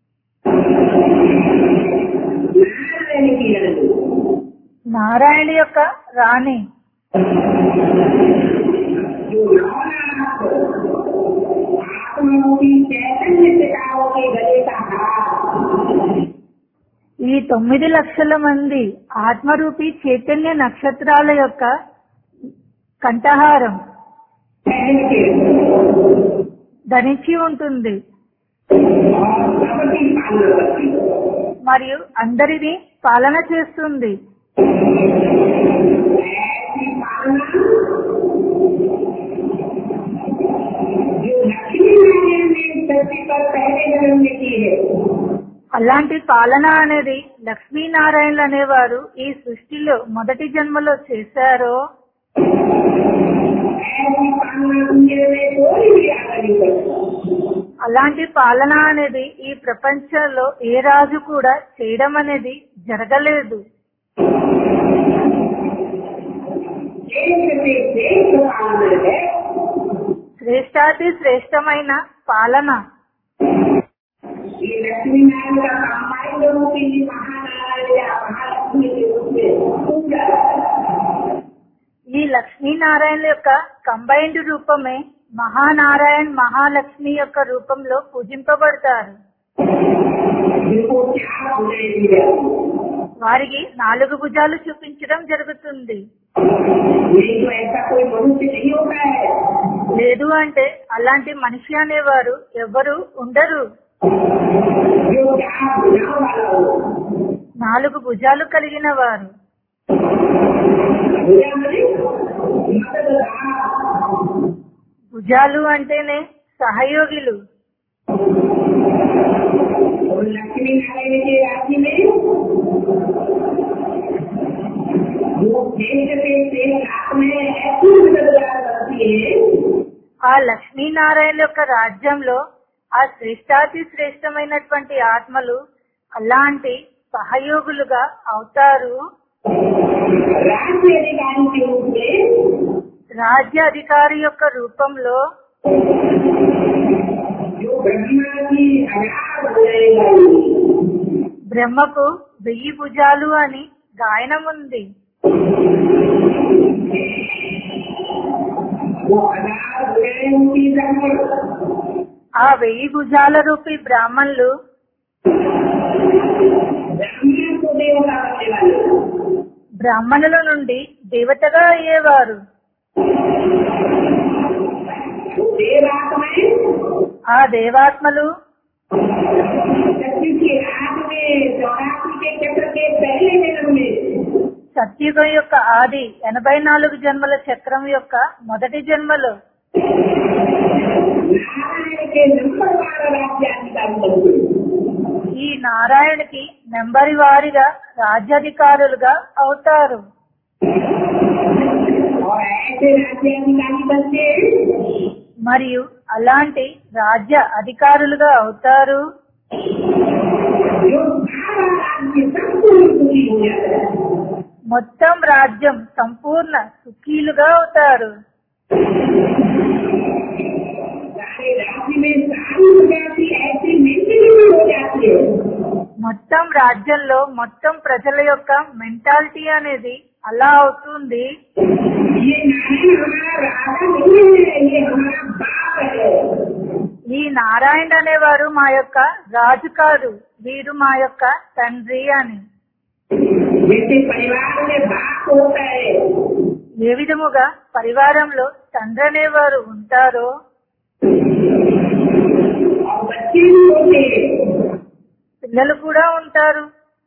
नारायण की रानी నారాయణ యొక్క రాణి जो नवनाथ आत्माओं की चैतन्य पिताओं के गले का हार ఈ తొమ్మిది లక్షల మంది ఆత్మరూపి చైతన్య నక్షత్రాల యొక్క కంఠహారం पहन के ధరించి ఉంటుంది और सबकी पालना करती है మరియు అందరినీ పాలన చేస్తుంది ऐसी पालना जो लक्ष्मी नारायण ने इस धरती पर पहले जन्म में की है అలాంటి పాలన అనేది లక్ష్మీనారాయణలు అనేవారు ఈ సృష్టిలో మొదటి జన్మలో చేశారో ऐसी पालना दुनिया में कोई भी आगे नहीं कर सकता అలాంటి పాలన అనేది ఈ ప్రపంచంలో ఏ రాజు కూడా చేయడం అనేది జరగలేదు एक से श्रेष्ठ पालना है శ్రేష్టాతి శ్రేష్టమైన పాలన ये लक्ष्मी नारायण का कंबाइंड रूप ही महानारायण या महालक्ष्मी के रूप में पूजा है। ఈ లక్ష్మీనారాయణ యొక్క కంబైన్డ్ రూపమే మహానారాయణ మహాలక్ష్మి యొక్క రూపంలో పూజింపబడతారు जिनको चार बुराई दी जाती है వారికి నాలుగు భుజాలు చూపించడం జరుగుతుంది नहीं तो ऐसा कोई मनुष्य नहीं होता है లేదు అంటే అలాంటి మనిషి అనేవారు ఎవరు ఉండరు जो चार बुझाव वाला हो నాలుగు భుజాలు కలిగిన వారు बुझा मने मददगार భుజాలు అంటేనే సహయోగిలు और लक्ष्मी नारायण के राज्य में वो देश के तेज हाथ में ऐसी बदलाव करती है ఆ లక్ష్మీనారాయణ యొక్క రాజ్యంలో ఆ శ్రేష్టాతి శ్రేష్టమైనటువంటి ఆత్మలు అలాంటి సహయోగులుగా అవుతారు राज्य अधिकारी के रूप में రాజ్య అధికారి యొక్క రూపంలో जो ब्रह्मा की हजार बनाएगा బ్రహ్మకు వెయ్యి భుజాలు అని గాయనం ఉంది वो हजार बनाए उनकी ब्रह्मा ఆ వెయ్యి భుజాల రూపీ బ్రాహ్మణులు ब्राह्मण को देवता बनने वाले బ్రాహ్మణుల నుండి దేవతగా అయ్యేవారు वो देवात्माएं ఆ దేవాత్మలు सत्य के हाथ में चौरासी के चक्र के पहले जन्म में సత్యుగం యొక్క ఆది ఎనభై నాలుగు జన్మల చక్రం యొక్క మొదటి జన్మలో नारायण के नंबर वाला राज्याधिकारी बनते ఈ నారాయణకి నెంబరి వారిగా రాజ్యాధికారులుగా అవుతారు और ऐसे राज्याधिकारी बनते మరియు అలాంటి రాజ్య అధికారులుగా అవుతారు जो सारा राज्य संपूर्ण सुखी हो जाता है మొత్తం రాజ్యం సంపూర్ణ సుఖీలుగా అవుతారు सारे राज्य में सारी प्रकार की ऐसी मेंटेलिटी हो जाती है మొత్తం రాజ్యంలో మొత్తం ప్రజల యొక్క మెంటాలిటీ అనేది అలా అవుతుంది ये नारायण हमारा राजा नहीं है ये हमारा बाप है ఈ నారాయణ అనేవారు మా యొక్క రాజు కాదు వీరు మా యొక్క తండ్రి అని जैसे परिवार में बाप होता है ఏ విధముగా పరివారంలో తండ్రి అనేవారు ఉంటారో और बच्चे भी होते हैं పిల్లలు కూడా ఉంటారు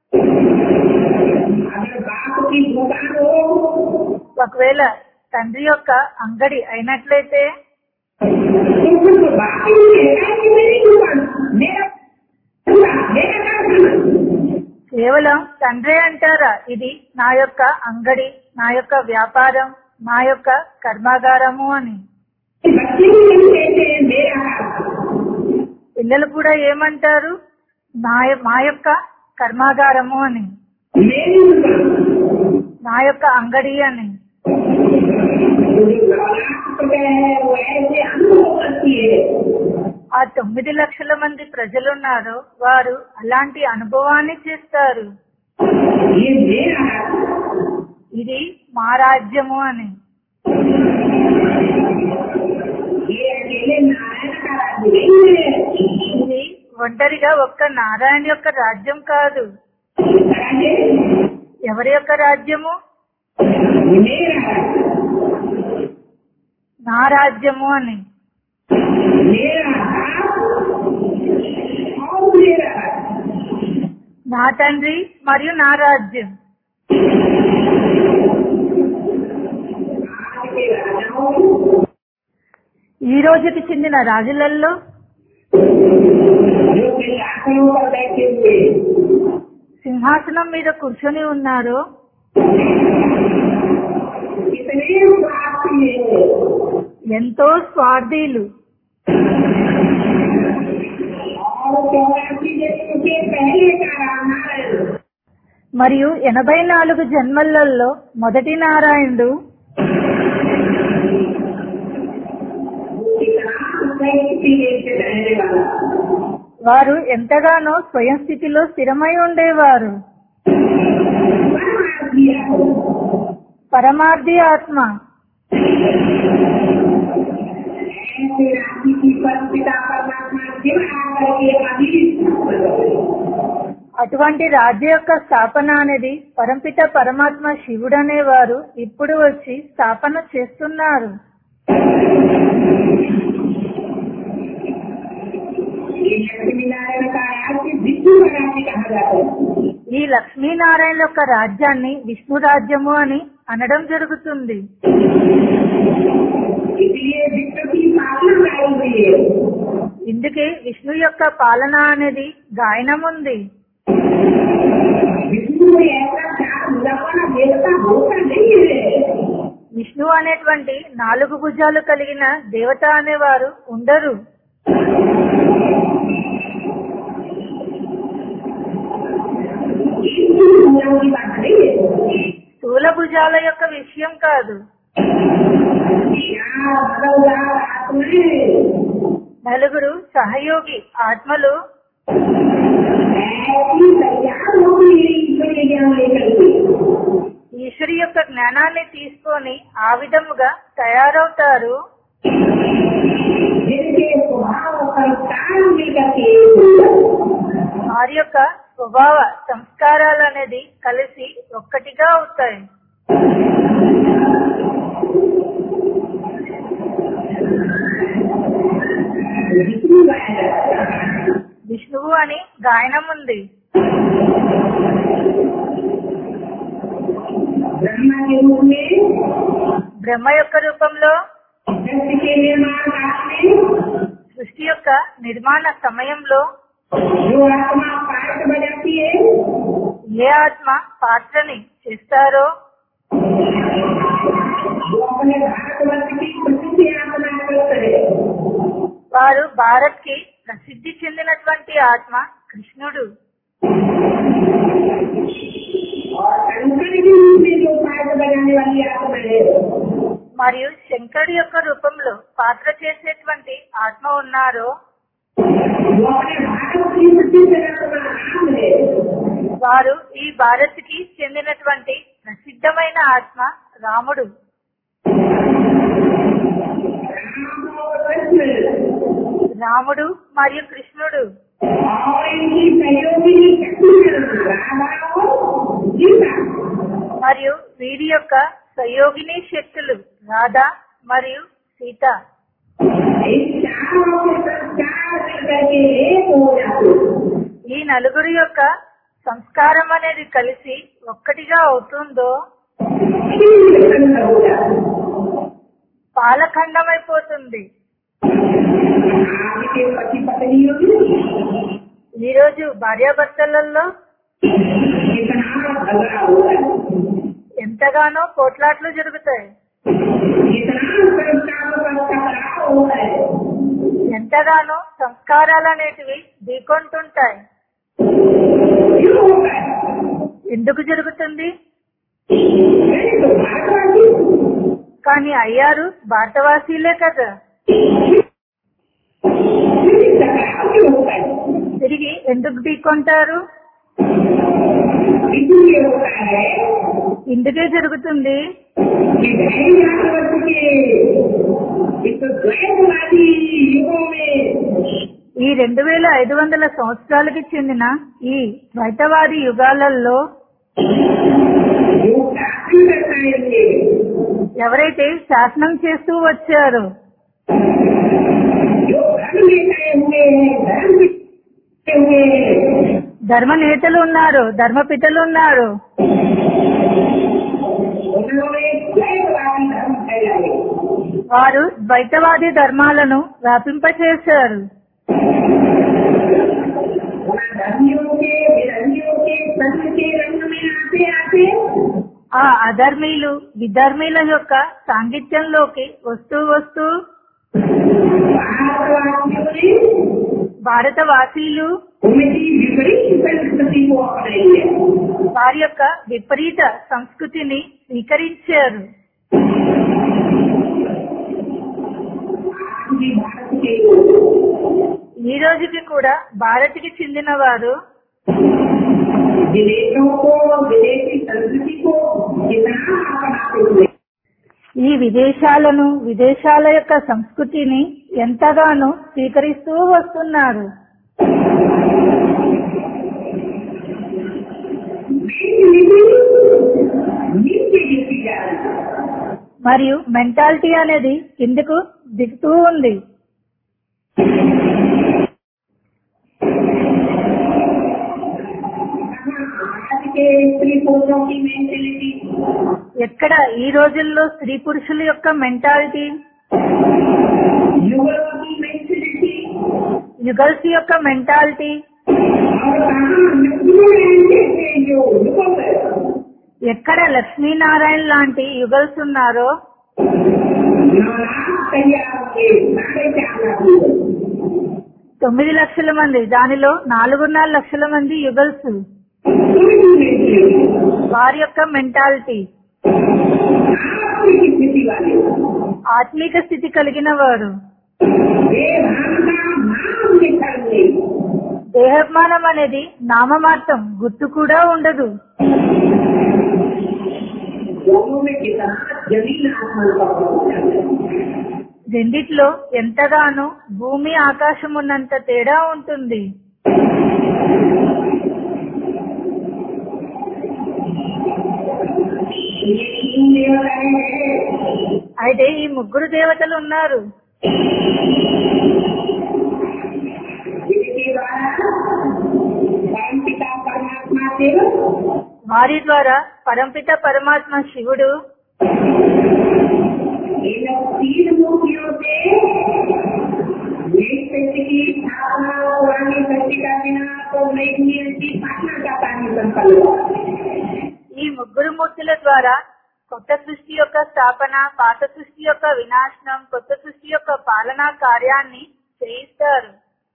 अगर बाप की दुकान हो ఒకవేళ తండ్రి యొక్క అంగడి అయినట్లయితే तो सिर्फ बाप ही कहता है कि मेरी दुकान मेरा पूरा मेरा कारखाना కేవలం తండ్రే అంటారా ఇది నా యొక్క అంగడి నా యొక్క వ్యాపారం నా యొక్క కర్మాగారము అని बच्चे भी नहीं कहते हैं मेरा कारखाना పిల్లలు కూడా ఏమంటారు నా యొ- మా యొక్క కర్మాగారము అని मेरी दुकान నా యొక్క అంగడి అని जो नवरात्र है वो ऐसे अनुभव करती है ఆ తొమ్మిది లక్షల మంది ప్రజలున్నారు వారు అలాంటి అనుభవాన్ని చేస్తారు ये मेरा राज्य ఇది మా రాజ్యము అని ये अकेले नारायण का राज्य नहीं है ఇది ఒంటరిగా ఒక్క నారాయణ యొక్క రాజ్యం కాదు राज्य ఎవరి యొక్క రాజ్యము मेरा राज्य నా రాజ్యము అని मेरा बाप और मेरा राज्य నా తండ్రి మరియు నా రాజ్యం आज के राजाओं ఈ రోజుకి చెందిన రాజులలో जो सिंहासनों पर बैठे हुए సింహాసనం మీద కూర్చొని ఉన్నారో कितने स्वार्थी हैं ఎంతో స్వార్థీలు और चौरासी जन्म के पहले का रामायण మరియు ఎనభై నాలుగు జన్మలలో మొదటి నారాయణుడు कितना सही से रहने वाला వారు ఎంతగానో స్వయం స్థితిలో స్థిరమై ఉండేవారు परमात्मा है। పరమార్థి ఆత్మ ऐसे राशि की पर पिता परमात्मा शिव आकर के अधीन అటువంటి రాజ్య యొక్క స్థాపన అనేది పరంపిత పరమాత్మ శివుడు అనేవారు ఇప్పుడు వచ్చి స్థాపన చేస్తున్నారు ये लक्ष्मी नारायण का राज्य विष्णु का राज्य कहा जाता है ఈ లక్ష్మీనారాయణ యొక్క రాజ్యాన్ని విష్ణు రాజ్యము అని అనడం జరుగుతుంది इसलिए विश्व की स्थापना कराई हुई है ఇందుకే విష్ణు యొక్క పాలన అనేది గాయనం ఉంది विष्णु ऐसा चार मुलावाना देवता होता नहीं है విష్ణు అనేటువంటి నాలుగు భుజాలు కలిగిన దేవత అనేవారు ఉండరు इसकी मुलाओं की बात नहीं है స్థూల భుజాల యొక్క విషయం కాదు यहाँ भगवान आत्मा నలుగురు సహయోగి ఆత్మలు ऐसी तैयार होगी ईश्वरीय ज्ञान लेकर के ఈశ్వరి యొక్క జ్ఞానాన్ని తీసుకొని ఆ విధముగా తయారవుతారు जिनके स्वभाव संस्कार मिलकर के వారి యొక్క స్వభావ సంస్కారాలు అనేది కలిసి ఒక్కటిగా అవుతాయి विष्णु गाया जाता है విష్ణువు అని గాయనం ఉంది ब्रह्मा के रूप में బ్రహ్మ యొక్క రూపంలో सृष्टि के निर्माण काल में సృష్టి యొక్క నిర్మాణ సమయంలో जो आत्मा पार्ट बजाती है ఏ ఆత్మ పాత్రని చేస్తారో वो अपने भारतवर्ष की प्रसिद्धि आत्मा करते है వారు భారత్ కి ప్రసిద్ధి చెందినటువంటి ఆత్మ కృష్ణుడు और शंकर के रूप में जो पार्ट बजाने वाली आत्मा है మరియు శంకరుడి యొక్క రూపంలో పాత్ర చేసేటువంటి ఆత్మ ఉన్నారో वो अपने भारत की प्रसिद्ध आत्मा राम है వారు ఈ భారత్ కి చెందినటువంటి ప్రసిద్ధమైన ఆత్మ రాముడు राम और कृष्ण రాముడు మరియు కృష్ణుడు और इनकी सहयोगी शक्तियां राधा और गीता మరియు వీరి యొక్క సహయోగిని శక్తులు రాధ మరియు సీత इन चारों के संस्कार मिलकर के एक हो जाते हैं। ఈ నలుగురు యొక్క సంస్కారం అనేది కలిసి ఒక్కటిగా అవుతుందో तीन खंड हो जाते हैं। పాలఖండమైపోతుంది आपके पति पत्नियों में ఈ రోజు భార్యాభర్తలలో कितना झगड़ा हुआ है ఎంతగానో పోట్లాట్లు జరుగుతాయి कितना संस्कारों का टकराव हुआ है ఎంతగానో సంస్కారాలు అనేటివి ఢీకొంటుంటాయి क्यों होता है ఎందుకు జరుగుతుంది नहीं तो भारतवासी కానీ అయ్యారు భారతవాసీలే కదా फिर टकराव क्यों होता है తిరిగి ఎందుకు ఢీకొంటారు इसलिए होता है ఇందుకే జరుగుతుంది कि ढाई लाख वर्ष के इस द्वैतवादी युगों में ఈ రెండు వేల ఐదు వందల సంవత్సరాలకి చెందిన ఈ ద్వైతవాది యుగాలలో जो शासन करता है ये ఎవరైతే శాసనం చేస్తూ వచ్చారో जो धर्म लेकर हुए हैं धर्म के हुए हैं ధర్మ నేతలు ఉన్నారు ధర్మపితలు ఉన్నారు उन्होंने द्वैतवादी धर्म फैलाए వారు ద్వైతవాది ధర్మాలను వ్యాపింపచేశారు उन धर्मियों के विधर्मियों के संघ के रंग में आते आते ఆ అధర్మీలు విధర్మీల యొక్క సాంగిత్యంలోకి వస్తూ వస్తూ भारतवासियों ने భారతవాసీలు उनकी विपरीत संस्कृति को अपनाई है వారి యొక్క విపరీత సంస్కృతిని స్వీకరించారు आज भी भारत के ఈ రోజుకి కూడా భారత్కి చెందిన వారు विदेशों को विदेशी संस्कृति को कितना अपनाते हुए ఈ విదేశాలను విదేశాల యొక్క సంస్కృతిని ఎంతగానో స్వీకరిస్తూ వస్తున్నారు नीचे गिरती जा रही है మరియు మెంటాలిటీ అనేది కిందకు దిగుతూ ఉంది आज के स्त्री पुरुषों की मेंटेलिटी ఎక్కడ ఈ రోజుల్లో స్త్రీ పురుషుల యొక్క మెంటాలిటీ युगलों की मेंटेलिटी యుగల్స్ యొక్క మెంటాలిటీ और कहाँ लक्ष्मीनारायण जैसे जो युगल है ఎక్కడ లక్ష్మీనారాయణ లాంటి యుగల్స్ ఉన్నారో नाराज तैयार के साढ़े चार लाख युगल తొమ్మిది లక్షల మంది దానిలో నాలుగున్నర లక్షల మంది యుగల్స్ कोई भी नहीं है వారి యొక్క మెంటాలిటీ आपकी स्थिति वाले ఆత్మీక స్థితి కలిగిన వారు ये भावना नाम निकल गई దేహాభిమానం అనేది నామమాత్రం గుర్తు కూడా ఉండదు दोनों में कितना जमीन आसमान का फर्क है రెండిట్లో ఎంతగానో భూమి ఆకాశం ఉన్నంత తేడా ఉంటుంది ये तीन देवताएं हैं అయితే ఈ ముగ్గురు దేవతలు ఉన్నారు जिनके द्वारा परम पिता परमात्मा देव వారి ద్వారా పరంపిత పరమాత్మ శివుడు इन तीन मूर्तियों से नई सृष्टि की स्थापना पुरानी सृष्टि का विनाश तो नई दुनिया की स्थापना का कार्य संपन्न हुआ ఈ ముగ్గురు మూర్తుల ద్వారా కొత్త సృష్టి యొక్క స్థాపన పాత సృష్టి యొక్క వినాశనం కొత్త సృష్టి యొక్క పాలనా కార్యాన్ని చేయిస్తారు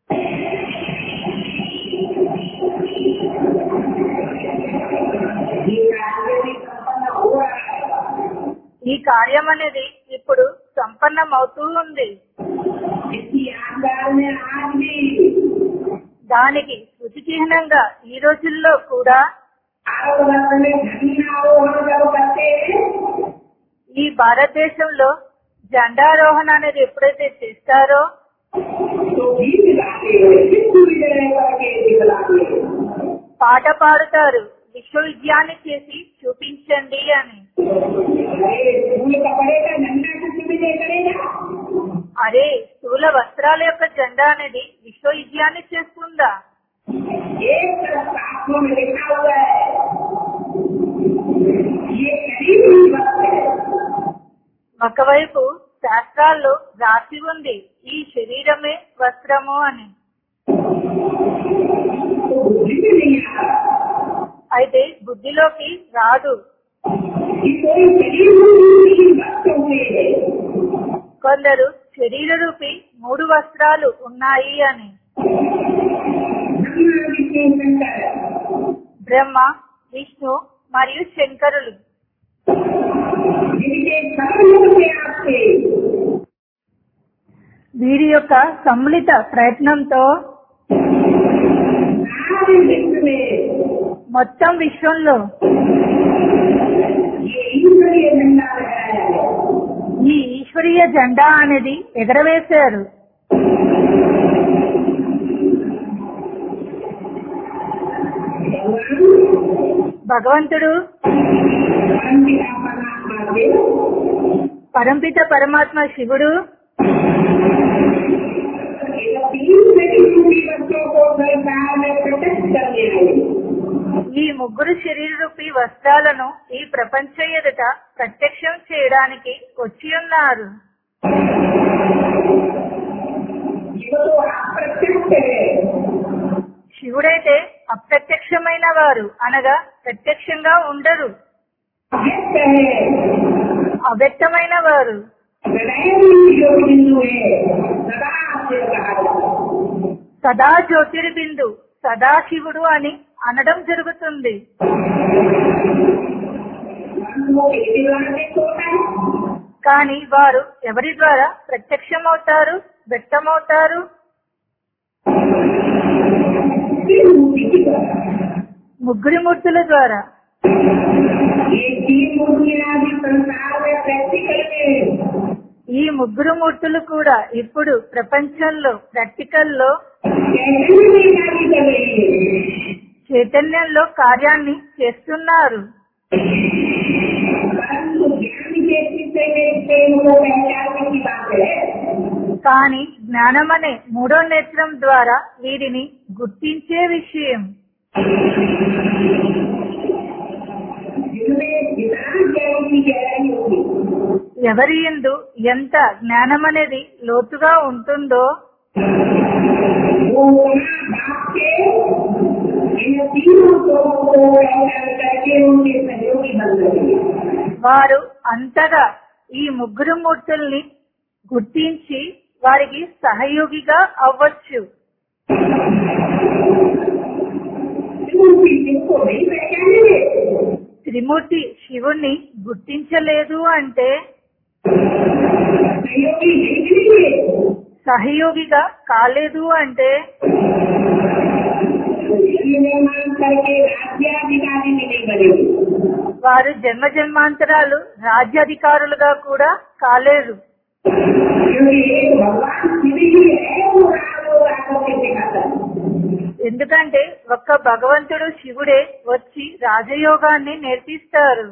ये कार्य भी संपन्न हुआ है ఈ కార్యం అనేది ఇప్పుడు సంపన్నం అవుతూ ఉంది इसकी आधार में आज भी దానికి శృతి చిహ్నంగా ఈ రోజుల్లో కూడా भारत वर्ष में झंडारोहण जब करते हैं ఈ భారతదేశంలో జెండారోహణ అనేది ఎప్పుడైతే చేస్తారో तो गीत गाते हैं सिद्धू विजय करके दिखलाते हैं పాట పాడుతారు విశ్వవిద్యాన్ని చేసి చూపించండి అని अरे फूल कपड़े का झंडा किसी विजय करेगा అరే స్థూల వస్త్రాల యొక్క జెండా అనేది విశ్వవిద్యాన్ని చేస్తుందా एक तरफ शास्त्रों में लिखा हुआ है ये करीब ही वक्त है ఒకవైపు శాస్త్రాల్లో రాసి ఉంది ఈ శరీరమే వస్త్రము అని तो बुद्धि में नहीं आता అయితే బుద్ధిలోకి రాదు कि कोई शरीर रूपी वक्त हुए है కొందరు శరీర రూపి మూడు వస్త్రాలు ఉన్నాయి అని ब्रह्मा विष्णु शंकर బ్రహ్మ విష్ణు మరియు శంకరులు जिनके सर्वयुग से आपसे వీరి యొక్క సమ్మిళిత ప్రయత్నంతో सारे विश्व में మొత్తం విశ్వంలో ये ईश्वरीय झंडा लगाया है ఈ ఈశ్వరీయ జెండా అనేది ఎగరవేశారు भगवान భగవంతుడు परम पिता परमात्मा देव పరంపిత పరమాత్మ శివుడు इन तीन शरीर रूपी बच्चों को संसार में प्रत्यक्ष करने आए ఈ ముగ్గురు శరీర రూపీ వస్త్రాలను ఈ ప్రపంచ ఎదుట ప్రత్యక్షం చేయడానికి వచ్చి ఉన్నారు ये तो अप्रत्यक्ष है శివుడైతే అప్రత్యక్షమైన వారు అనగా ప్రత్యక్షంగా ఉండరు व्यक्त है అవ్యక్తమైన వారు सदैव योग बिंदु है सदा से कहा जाता है సదా జ్యోతిర్బిందు సదా శివుడు అని అనడం జరుగుతుంది वो किसके द्वारा व्यक्त होता है కానీ వారు ఎవరి ద్వారా ప్రత్యక్షమవుతారు వ్యక్తమవుతారు तीन मूर्ति के द्वारा ముగ్గురి మూర్తుల ద్వారా ये तीन मूर्तियां भी संसार में प्रैक्टिकल में ఈ ముగ్గురు మూర్తులు కూడా ఇప్పుడు ప్రపంచంలో ప్రాక్టికల్లో चैतन्य में कार्य कर रही है చైతన్యంలో కార్యాన్ని చేస్తున్నారు परंतु ज्ञान के विषय में से उनको पहचानने की बात है కానీ జ్ఞానం అనే మూడో నేత్రం ద్వారా వీరిని గుర్తించే విషయం जिनमें जितना ज्ञान की गहराई होगी ఎవరి ఎందు ఎంత జ్ఞానం అనేది లోతుగా ఉంటుందో वो वहाँ बाप के इन तीनों को को पहचान करके उनके सहयोगी बन गए వారు అంతగా ఈ ముగ్గురు మూర్తుల్ని గుర్తించి వారికి సహయోగిగా అవ్వచ్చు त्रिमूर्ति जिनको नहीं पहचानेंगे త్రిమూర్తి శివుణ్ణి గుర్తించలేదు అంటే सहयोगी नहीं मिलेंगे సహయోగిగా కాలేదు అంటే ये निर्माण करके राज्याधिकारी भी नहीं बनेंगे వారు జన్మ జన్మాంతరాలు రాజ్యాధికారులుగా కూడా కాలేరు क्योंकि एक भगवान शिव ही है वो राम को राघव के सिखाता है ఎందుకంటే ఒక్క భగవంతుడు శివుడే వచ్చి రాజయోగాన్ని నేర్పిస్తారు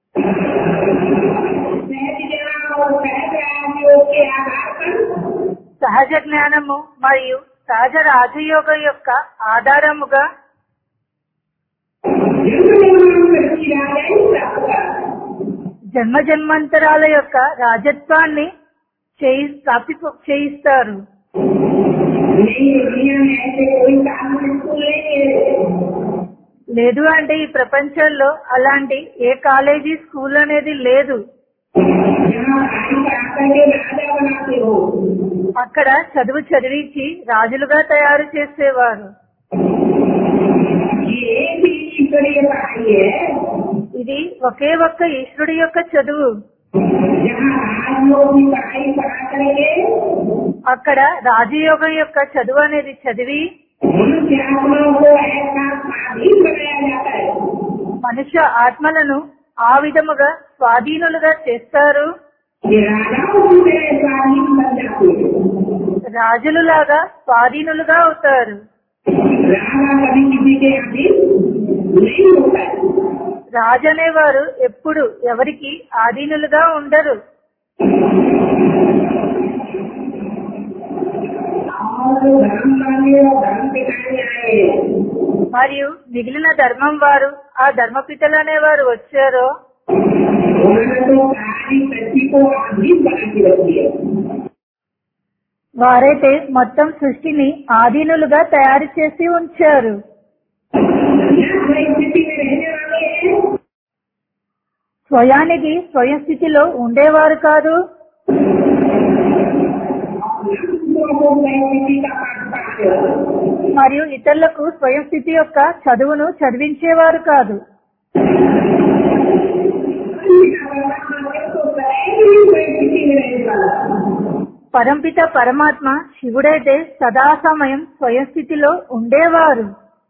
सहज ज्ञान और सहज राजयोग के आधार पर సహజ జ్ఞానము మరియు సహజ రాజయోగం యొక్క ఆధారముగా जन्म निर्माण करती राजा ही प्राप्त कर జన్మ జన్మాంతరాల యొక్క రాజత్వాన్ని చేయి స్థాపి చేయిస్తారు नहीं दुनिया में ऐसे कोई कानून स्कूल नहीं है లేదు అంటే ఈ ప్రపంచంలో అలాంటి ఏ కాలేజీ స్కూల్ అనేది లేదు जहाँ पढ़ाई करा करके राजा बनाते हो అక్కడ చదువు చదివించి రాజులుగా తయారు చేసేవారు ये एक ही ईश्वरीय पढ़ाई है ఇది ఒకే ఒక్క ఈశ్వరుడి యొక్క చదువు जहाँ राजयोग की पढ़ाई पढ़ा करके అక్కడ రాజయోగం యొక్క చదువు అనేది చదివి मनुष्य आत्माओं को ऐसा स्वाधीन बनाया जाता है మనుష్య ఆత్మలను ఆ విధముగా స్వాధీనులుగా చేస్తారు ये राजाओं की तरह स्वाधीन बन जाते हैं రాజులులాగా స్వాధీనులుగా అవుతారు राजा कभी किसी के अधीन नहीं होता है రాజు అనేవారు ఎప్పుడు ఎవరికి ఆధీనులుగా ఉండరు और धर्म वाले और धर्म दिखाने आए మరియు మిగిలిన ధర్మం వారు ఆ ధర్మపితలు అనేవారు వచ్చారో उन्होंने तो सारी सृष्टि को अधीन बना के रखी है వారైతే మొత్తం సృష్టిని ఆధీనులుగా తయారు చేసి ఉంచారు यह परिस्थिति में रहने वाले हैं స్వయానికి స్వయం స్థితిలో ఉండేవారు కాదు और दूसरों को परिस्थिति का पाठ पढ़ाते हो మరియు ఇతరులకు స్వయం స్థితి యొక్క చదువును చదివించేవారు కాదు तो सदैव परिस्थिति में रहने वाला పరంపిత పరమాత్మ శివుడైతే సదా సమయం స్వయం స్థితిలో ఉండేవారు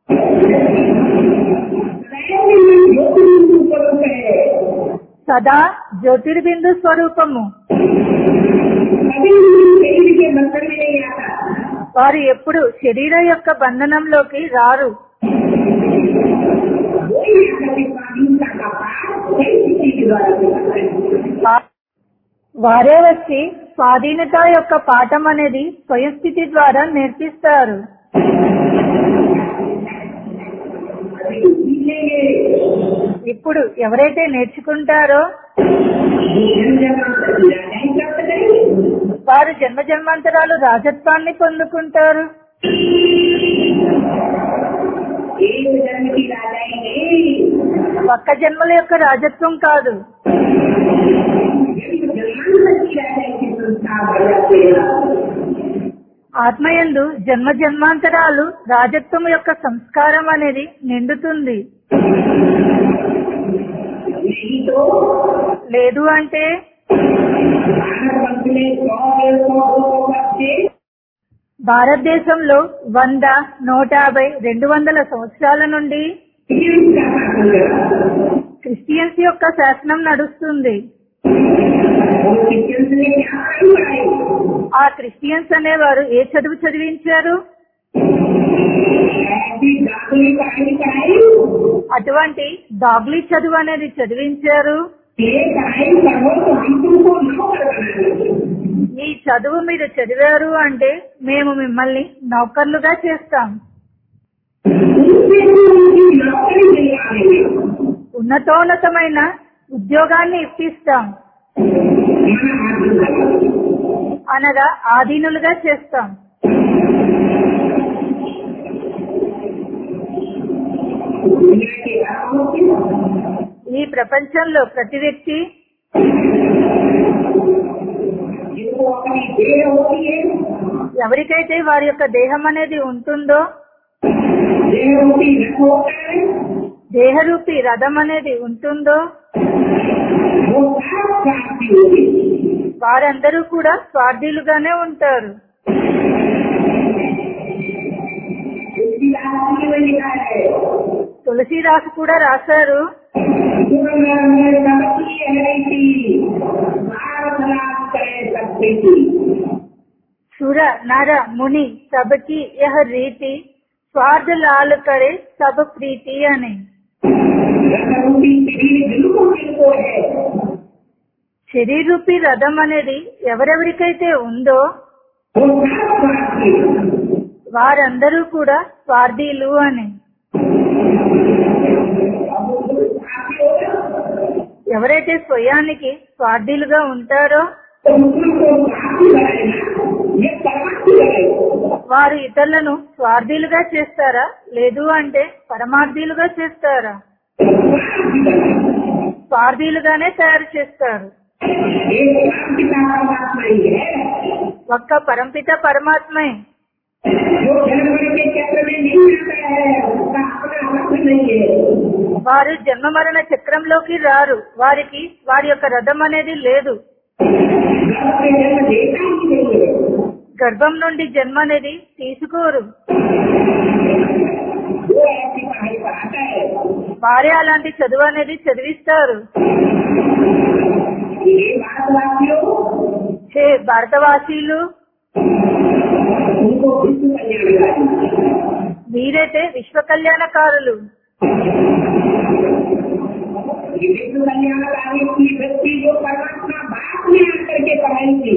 सदैव योग स्वरूप है సదా జ్యోతిర్బిందు స్వరూపము कभी भी शरीर के बंधन में नहीं आता వారు ఎప్పుడు శరీర యొక్క బంధనంలోకి రారు वही आकृति स्वाधीनता का पाठ वही स्थिति के द्वारा होता है వా- వారే వచ్చి స్వాధీనత యొక్క పాఠం అనేది స్వయం స్థితి ద్వారా నేర్పిస్తారు अभी सीखेंगे ఇప్పుడు ఎవరైతే నేర్చుకుంటారో जन जन नहीं प्राप्त करेंगे వారు జన్మ జన్మాంతరాలు రాజత్వాన్ని పొందుకుంటారు एक जन्म की राजाई नहीं ఒక్క జన్మల యొక్క రాజత్వం కాదు जन्म जन्मांतर की राजाई की संस्था बढ़ जाते हैं ఆత్మయందు జన్మ జన్మాంతరాలు రాజత్వం యొక్క సంస్కారం అనేది నిండుతుంది नहीं तो లేదు అంటే भारत वर्ष में सौ डेढ़ सौ दो सौ बच्चे భారతదేశంలో వంద నూట యాభై రెండు వందల సంవత్సరాల నుండి क्रिश्चियंस का शासन करा క్రిస్టియన్స్ యొక్క శాసనం నడుస్తుంది और क्रिश्चियंस ने क्या पढ़ाई पढ़ाई ఆ క్రిస్టియన్స్ అనేవారు ఏ చదువు చదివించారు ऐसी दाखिली पढ़ाई पढ़ाई అటువంటి డాగ్లీ చదువు అనేది చదివించారు ये पढ़ाई करो तो हम तुमको नौकर बनाएंगे ఈ చదువు మీరు చదివారు అంటే మేము మిమ్మల్ని నౌకర్లుగా చేస్తాం उनसे भी उनकी नौकरी दिलवा देंगे ఉన్నతోన్నతమైన ఉద్యోగాన్ని ఇప్పిస్తాం हमारा हाथ लगा అనగా ఆధీనులుగా చేస్తాం दुनिया के रामों की ఈ ప్రపంచంలో ప్రతి వ్యక్తి जिनको अपनी देह होती है ఎవరికైతే వారి యొక్క దేహం అనేది ఉంటుందో देह रूपी रथ होता है దేహరూపి రథం అనేది ఉంటుందో वो सब प्राप्ति होगी వారందరూ కూడా స్వార్థీలుగానే ఉంటారు इसकी राशि में लिखा है తులసీదాస్ కూడా రాశారు सुंदर में सबकी है थी भारत लाभ करे सकती थी సుర నర ముని సబకి యహ రీతి స్వార్థ లాల్ కరే సబ ప్రీతి అని रथ रूपी शरीर बिल्कुल किनको है శరీరూపి రథం అనేది ఎవరెవరికైతే ఉందో वो सब प्राप्ति వారందరూ కూడా స్వార్థీలు అని अब वो प्राप्ति होगा ఎవరైతే స్వయానికి స్వార్థీలుగా ఉంటారో तो मुस्लिम को प्राप्ति बनाएगा ये परमार्थी बनाएगा వారు ఇతరులను స్వార్థీలుగా చేస్తారా లేదు అంటే పరమార్థీలుగా చేస్తారా प्राप्ति बनाएगा స్వార్థీలుగానే తయారు చేస్తారు एक क्रांति का परमात्मा ही है ఒక్క పరంపిత పరమాత్మే जो जनवरी के चक्र में नहीं आता है उसका अपना अर्थ नहीं है వారు జన్మ మరణ చక్రంలోకి రారు వారికి వారి యొక్క రథం అనేది లేదు घर से जन्म देता ही नहीं है గర్భం నుండి జన్మ అనేది తీసుకోరు वो ऐसी पढ़ाई पढ़ाता है వారే అలాంటి చదువు అనేది చదివిస్తారు कि ये भारतवासियों హే భారతవాసీలు उनको विश्व कल्याणकारी మీరైతే విశ్వ కళ్యాణకారులు ये विश्व कल्याणकारी की वृत्ति जो परमात्मा बाप में आकर के पढ़ाई थी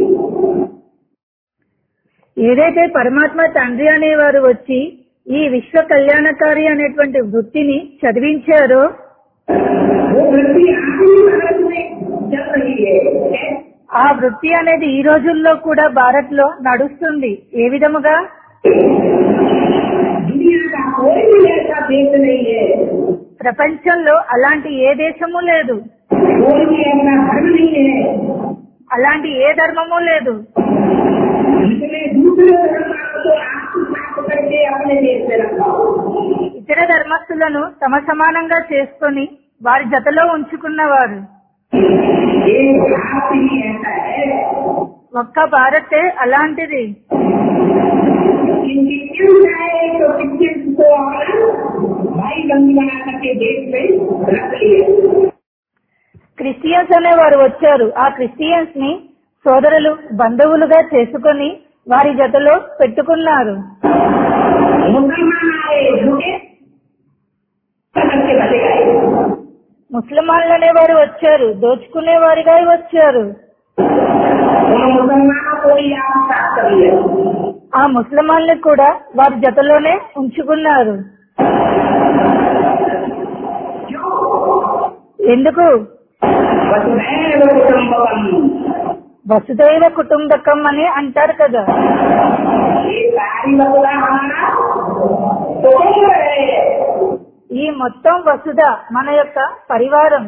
ఏదైతే పరమాత్మ తండ్రి అనేవారు వచ్చి ఈ విశ్వ కళ్యాణకారి అనేటువంటి వృత్తిని చదివించారో वो वृत्ति आज भी भारत में चल रही है ఆ వృత్తి అనేది ఈ రోజుల్లో కూడా భారత్ లో నడుస్తుంది ఏ విధముగా दुनिया का कोई भी ऐसा देश नहीं है ప్రపంచంలో అలాంటి ఏ దేశము లేదు कोई भी ऐसा धर्म नहीं है అలాంటి ఏ ధర్మము లేదు जिसने दूसरे धर्म को आत्मसात करके अपने देश में रखा हो ఇతర ధర్మస్థులను తమ సమానంగా చేసుకొని వారి జతలో ఉంచుకున్నవారు एक भारत ही ऐसा है ఒక్క భారతే అలాంటిది कि क्रिश्चियन आए तो क्रिश्चियन को अपना भाई बंधु बना करके देश में रख लिया క్రిస్టియన్స్ అనేవారు వచ్చారు ఆ క్రిస్టియన్స్ ని సోదరులు బంధువులుగా చేసుకొని వారి జతలో పెట్టుకున్నారు मुसलमान आए झूठे करके बचे गए ముస్లిమాన్లు అనేవారు వచ్చారు దోచుకునే వారిగా వచ్చారు उन मुसलमानों को ही आप साफ कर लिया ఆ ముస్లిమాన్లు కూడా వారి జతలోనే ఉంచుకున్నారు क्यों ఎందుకు वसुधैव कुटुम्बकम వసుదైవ కుటుంబకం అని అంటారు కదా ये सारी वसुधा हमारा कुटुम्ब है ఈ మొత్తం వసుధ మన యొక్క పరివారం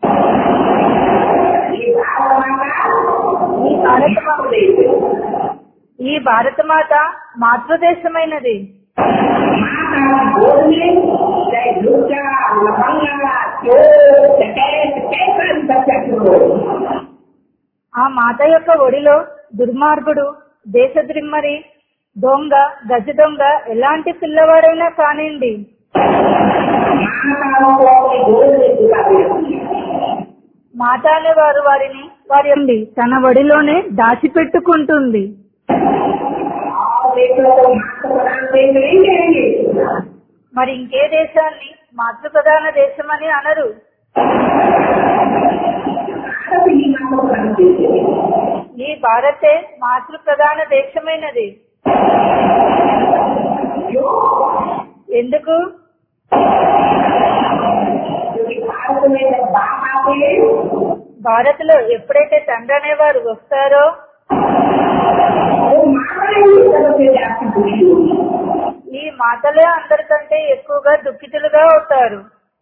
ये भारत माता ఈ భారత మా- देश है। ఈ భారత మాత మాతృదేశమైనది माता गोद में चाहे लुच्चा लफंगा चोर डकैत कैसा भी बच्चा क्यों हो ఆ మాత యొక్క ఒడిలో దుర్మార్గుడు దేశద్రిమ్మరి దొంగ గజ దొంగ ఎలాంటి పిల్లవాడైనా కానివ్వండి माताओं को अपने गोद में छुपाते रखती है మాత అనేవారు వారిని వారి ఉంది తన ఒడిలోనే దాచిపెట్టుకుంటుంది और देखो तो माता प्रधान देश नहीं कहेंगे మరి ఇంకే దేశాన్ని మాతృప్రధాన దేశం అని అనరు भारत ही माता प्रधान देश है ఈ భారతే మాతృప్రధాన దేశమైనది क्यों ఎందుకు क्योंकि भारत में जब बाप आते हैं భారత్ లో ఎప్పుడైతే తండ్రి అనేవారు వస్తారో वो माता ही सबसे ज्यादा दुखी होगी ఈ మాటలే అందరికంటే ఎక్కువగా దుఃఖితులుగా అవుతారు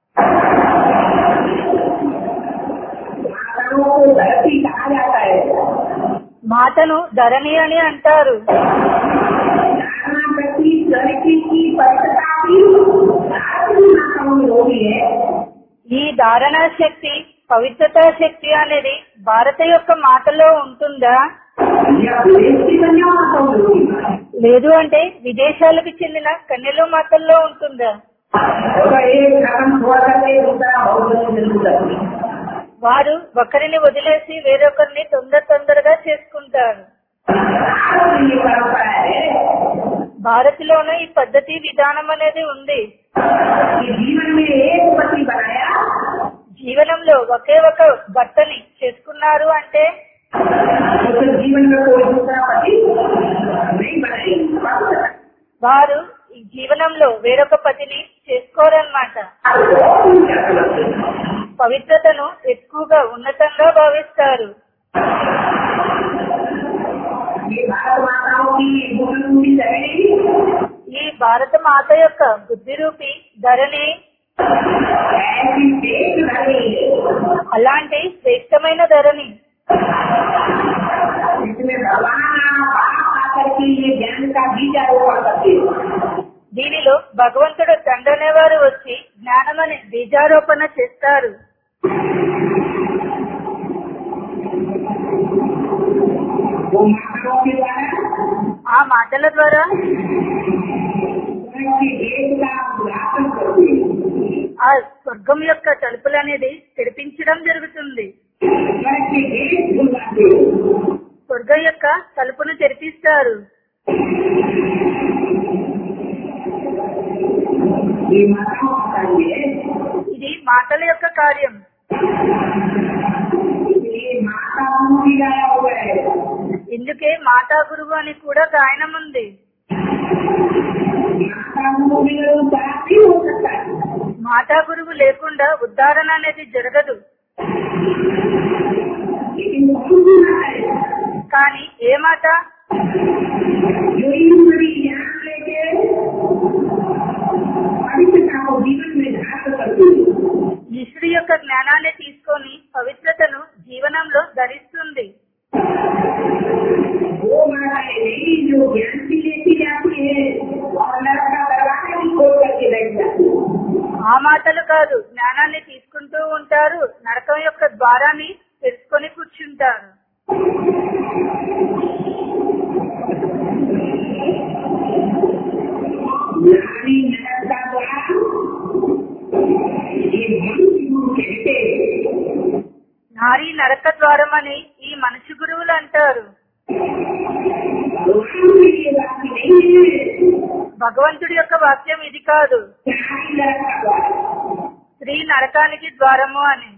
माताओं को धरती कहा जाता है మాటను ధరణి అని అంటారు धारणा प्रति धरती की पवित्रता भी भारतीय माताओं में होती है ఈ ధారణ శక్తి పవిత్రతా శక్తి అనేది భారత యొక్క మాటలో ఉంటుందా या विदेश की कन्या माताओं में होती है లేదు అంటే విదేశాలకు చెందిన కన్యలు మాటల్లో ఉంటుందా और एक खत्म हुआ करके दूसरा बहुत जल्दी करती है వారు ఒకరిని వదిలేసి వేరొకరిని తొందర తొందరగా చేసుకుంటారు भारत में ये परंपरा है భారత్లోనూ ఈ పద్ధతి విధానం అనేది ఉంది कि जीवन में एक पति बनाया జీవనంలో ఒకే ఒక భర్తని చేసుకున్నారు అంటే तो फिर जीवन में कोई दूसरा पति नहीं बनाएगी पवित्र వారు ఈ జీవనంలో వేరొక పతిని చేసుకోరన్నమాట పవిత్రతను ఎక్కువగా ఉన్నతంగా భావిస్తారు ये भारत माताओं की भूमि शैली ఈ భారత మాత యొక్క బుద్ధి రూపి ధరణి ऐसी देश धनी అలాంటి శ్రేష్టమైన ధరణి इसमें भगवान बाप आकर के ये ज्ञान का बीज आरोपण करते हैं దీనిలో భగవంతుడు తండ్రి అనేవారు వచ్చి జ్ఞానం అనే బీజారోపణ చేస్తారు वो माताओं के द्वारा ఆ మాటల ద్వారా स्वर्ग के देश का उद्घाटन करते हैं ఆ స్వర్గం యొక్క తలుపులు అనేది తెరిపించడం జరుగుతుంది स्वर्ग के देश बुलाते हैं స్వర్గం యొక్క తలుపును తెరిపిస్తారు ये माताओं का कार्य है ఇది మాటల యొక్క కార్యం इसलिए माता भी गाया हुआ है ఇందుకే మాతా గురువు అని కూడా గాయనం ఉంది माता भी भी हो सकता है మాతా గురువు లేకుండా ఉద్ధారణ అనేది జరగదు लेकिन कौन गुना है కానీ ఏ మాట जो ईश्वरी ज्ञान लेके पवित्रता को जीवन में धारण करती है ఈశ్వరుడి యొక్క జ్ఞానాన్ని తీసుకొని పవిత్రతను జీవనంలో ధరిస్తుంది वो माताएं नहीं जो ज्ञान की लेती जाती है और नरक का दरवाजा भी खोल करके बैठ जाती है ఆ మాటలు కాదు జ్ఞానాన్ని తీసుకుంటూ ఉంటారు నరకం యొక్క ద్వారాన్ని తెలుసుకొని కూర్చుంటారు नारी नरक का द्वार ये मनुष्य गुरु कहते हैं నారీ నరక ద్వారం అని ఈ మనిషి గురువులు అంటారు भगवान की ये बात नहीं है భగవంతుడి యొక్క వాక్యం ఇది కాదు नारी नरक का द्वार స్త్రీ నరకానికి ద్వారము అని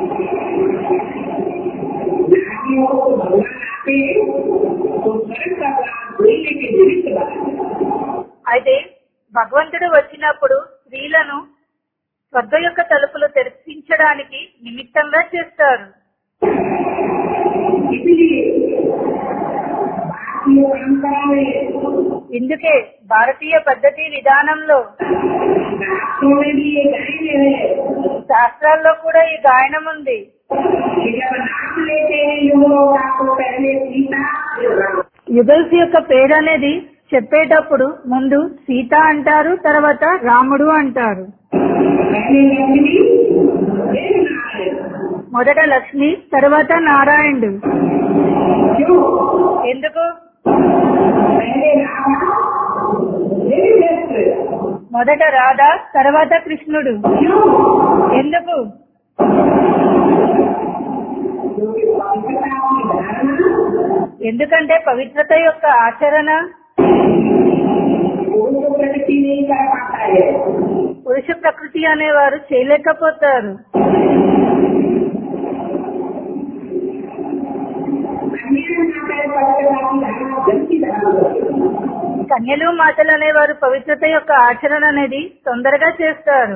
नारियों को भगवान आते तो स्वर्ग का द्वार खोलने के निमित्त बना అయితే భగవంతుడు వచ్చినప్పుడు స్త్రీలను స్వర్గ యొక్క తలుపులు తెరిపించడానికి నిమిత్తంగా చేస్తారు इसलिए भारतीय परंपरा में ఇందుకే భారతీయ పద్ధతి విధానంలో शास्त्रों में भी ये गायन है శాస్త్రాల్లో కూడా ఈ గాయనం ఉంది कि जब नाम लेते हैं युगलों का तो पहले सीता फिर राम యుగల్స్ యొక్క పేరు అనేది చెప్పేటప్పుడు ముందు సీత అంటారు తర్వాత రాముడు అంటారు पहले लक्ष्मी फिर नारायण మొదట లక్ష్మి తర్వాత నారాయణుడు क्यों ఎందుకు पहले राधा फिर कृष्ण మొదట రాధ తర్వాత కృష్ణుడు क्यों ఎందుకు क्योंकि पवित्रता की धारणा ఎందుకంటే పవిత్రత యొక్క ఆచరణ पुरुष प्रगति नहीं कर पाता है పురుష ప్రకృతి అనేవారు చేయలేకపోతారు अन्य नाकर पवित्रता की धारणा जल्दी धारण करते हैं కన్యలు మాటలు అనేవారు పవిత్రత యొక్క ఆచరణ అనేది తొందరగా చేస్తారు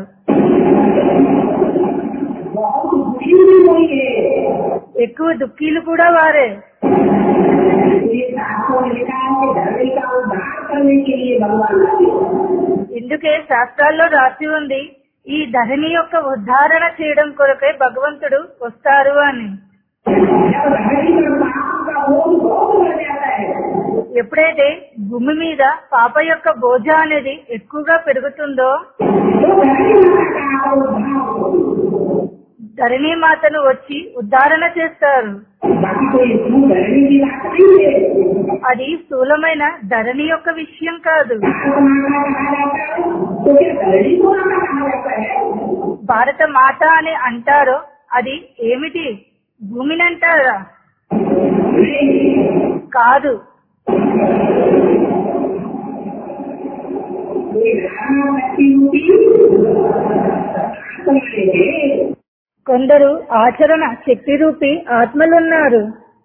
बहुत दुखी भी हुई है ఎక్కువ దుఃఖీలు కూడా వారే इसलिए शास्त्रों में लिखा है कि धरती का उद्धार करने के लिए भगवान आते हैं ఇందుకే శాస్త్రాల్లో రాసి ఉంది ఈ ధరణి యొక్క ఉద్ధారణ చేయడం కొరకే భగవంతుడు వస్తారు అని जब धरती पर पाप का बोझ बहुत बढ़ जाता है ఎప్పుడైతే భూమి మీద పాప యొక్క బోజ అనేది ఎక్కువగా పెరుగుతుందో तो धरती माता का उद्धार होगा। ధరణి మాతను వచ్చి ఉద్ధారణ చేస్తారు बाकी कोई इसमें धरती की बात नहीं है అది స్థూలమైన ధరణి యొక్క విషయం కాదు भारत माता कहा जाता है तो क्या धरती को माता कहा जाता है భారత మాత అని అంటారో అది ఏమిటి భూమిని అంటారా नहीं కాదు कोई धारणा शक्ति रूपी आत्मा है కొందరు ఆచరణ శక్తి రూపి ఆత్మలున్నారు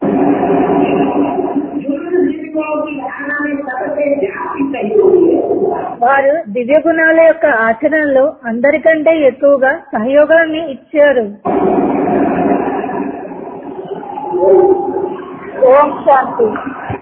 जो जीवों की धारणा में सबसे व्यापी सहयोगी है వారు దివ్య గుణాల యొక్క ఆచరణలో అందరికంటే ఎక్కువగా సహయోగాన్ని ఇచ్చారు ఓం శాంతి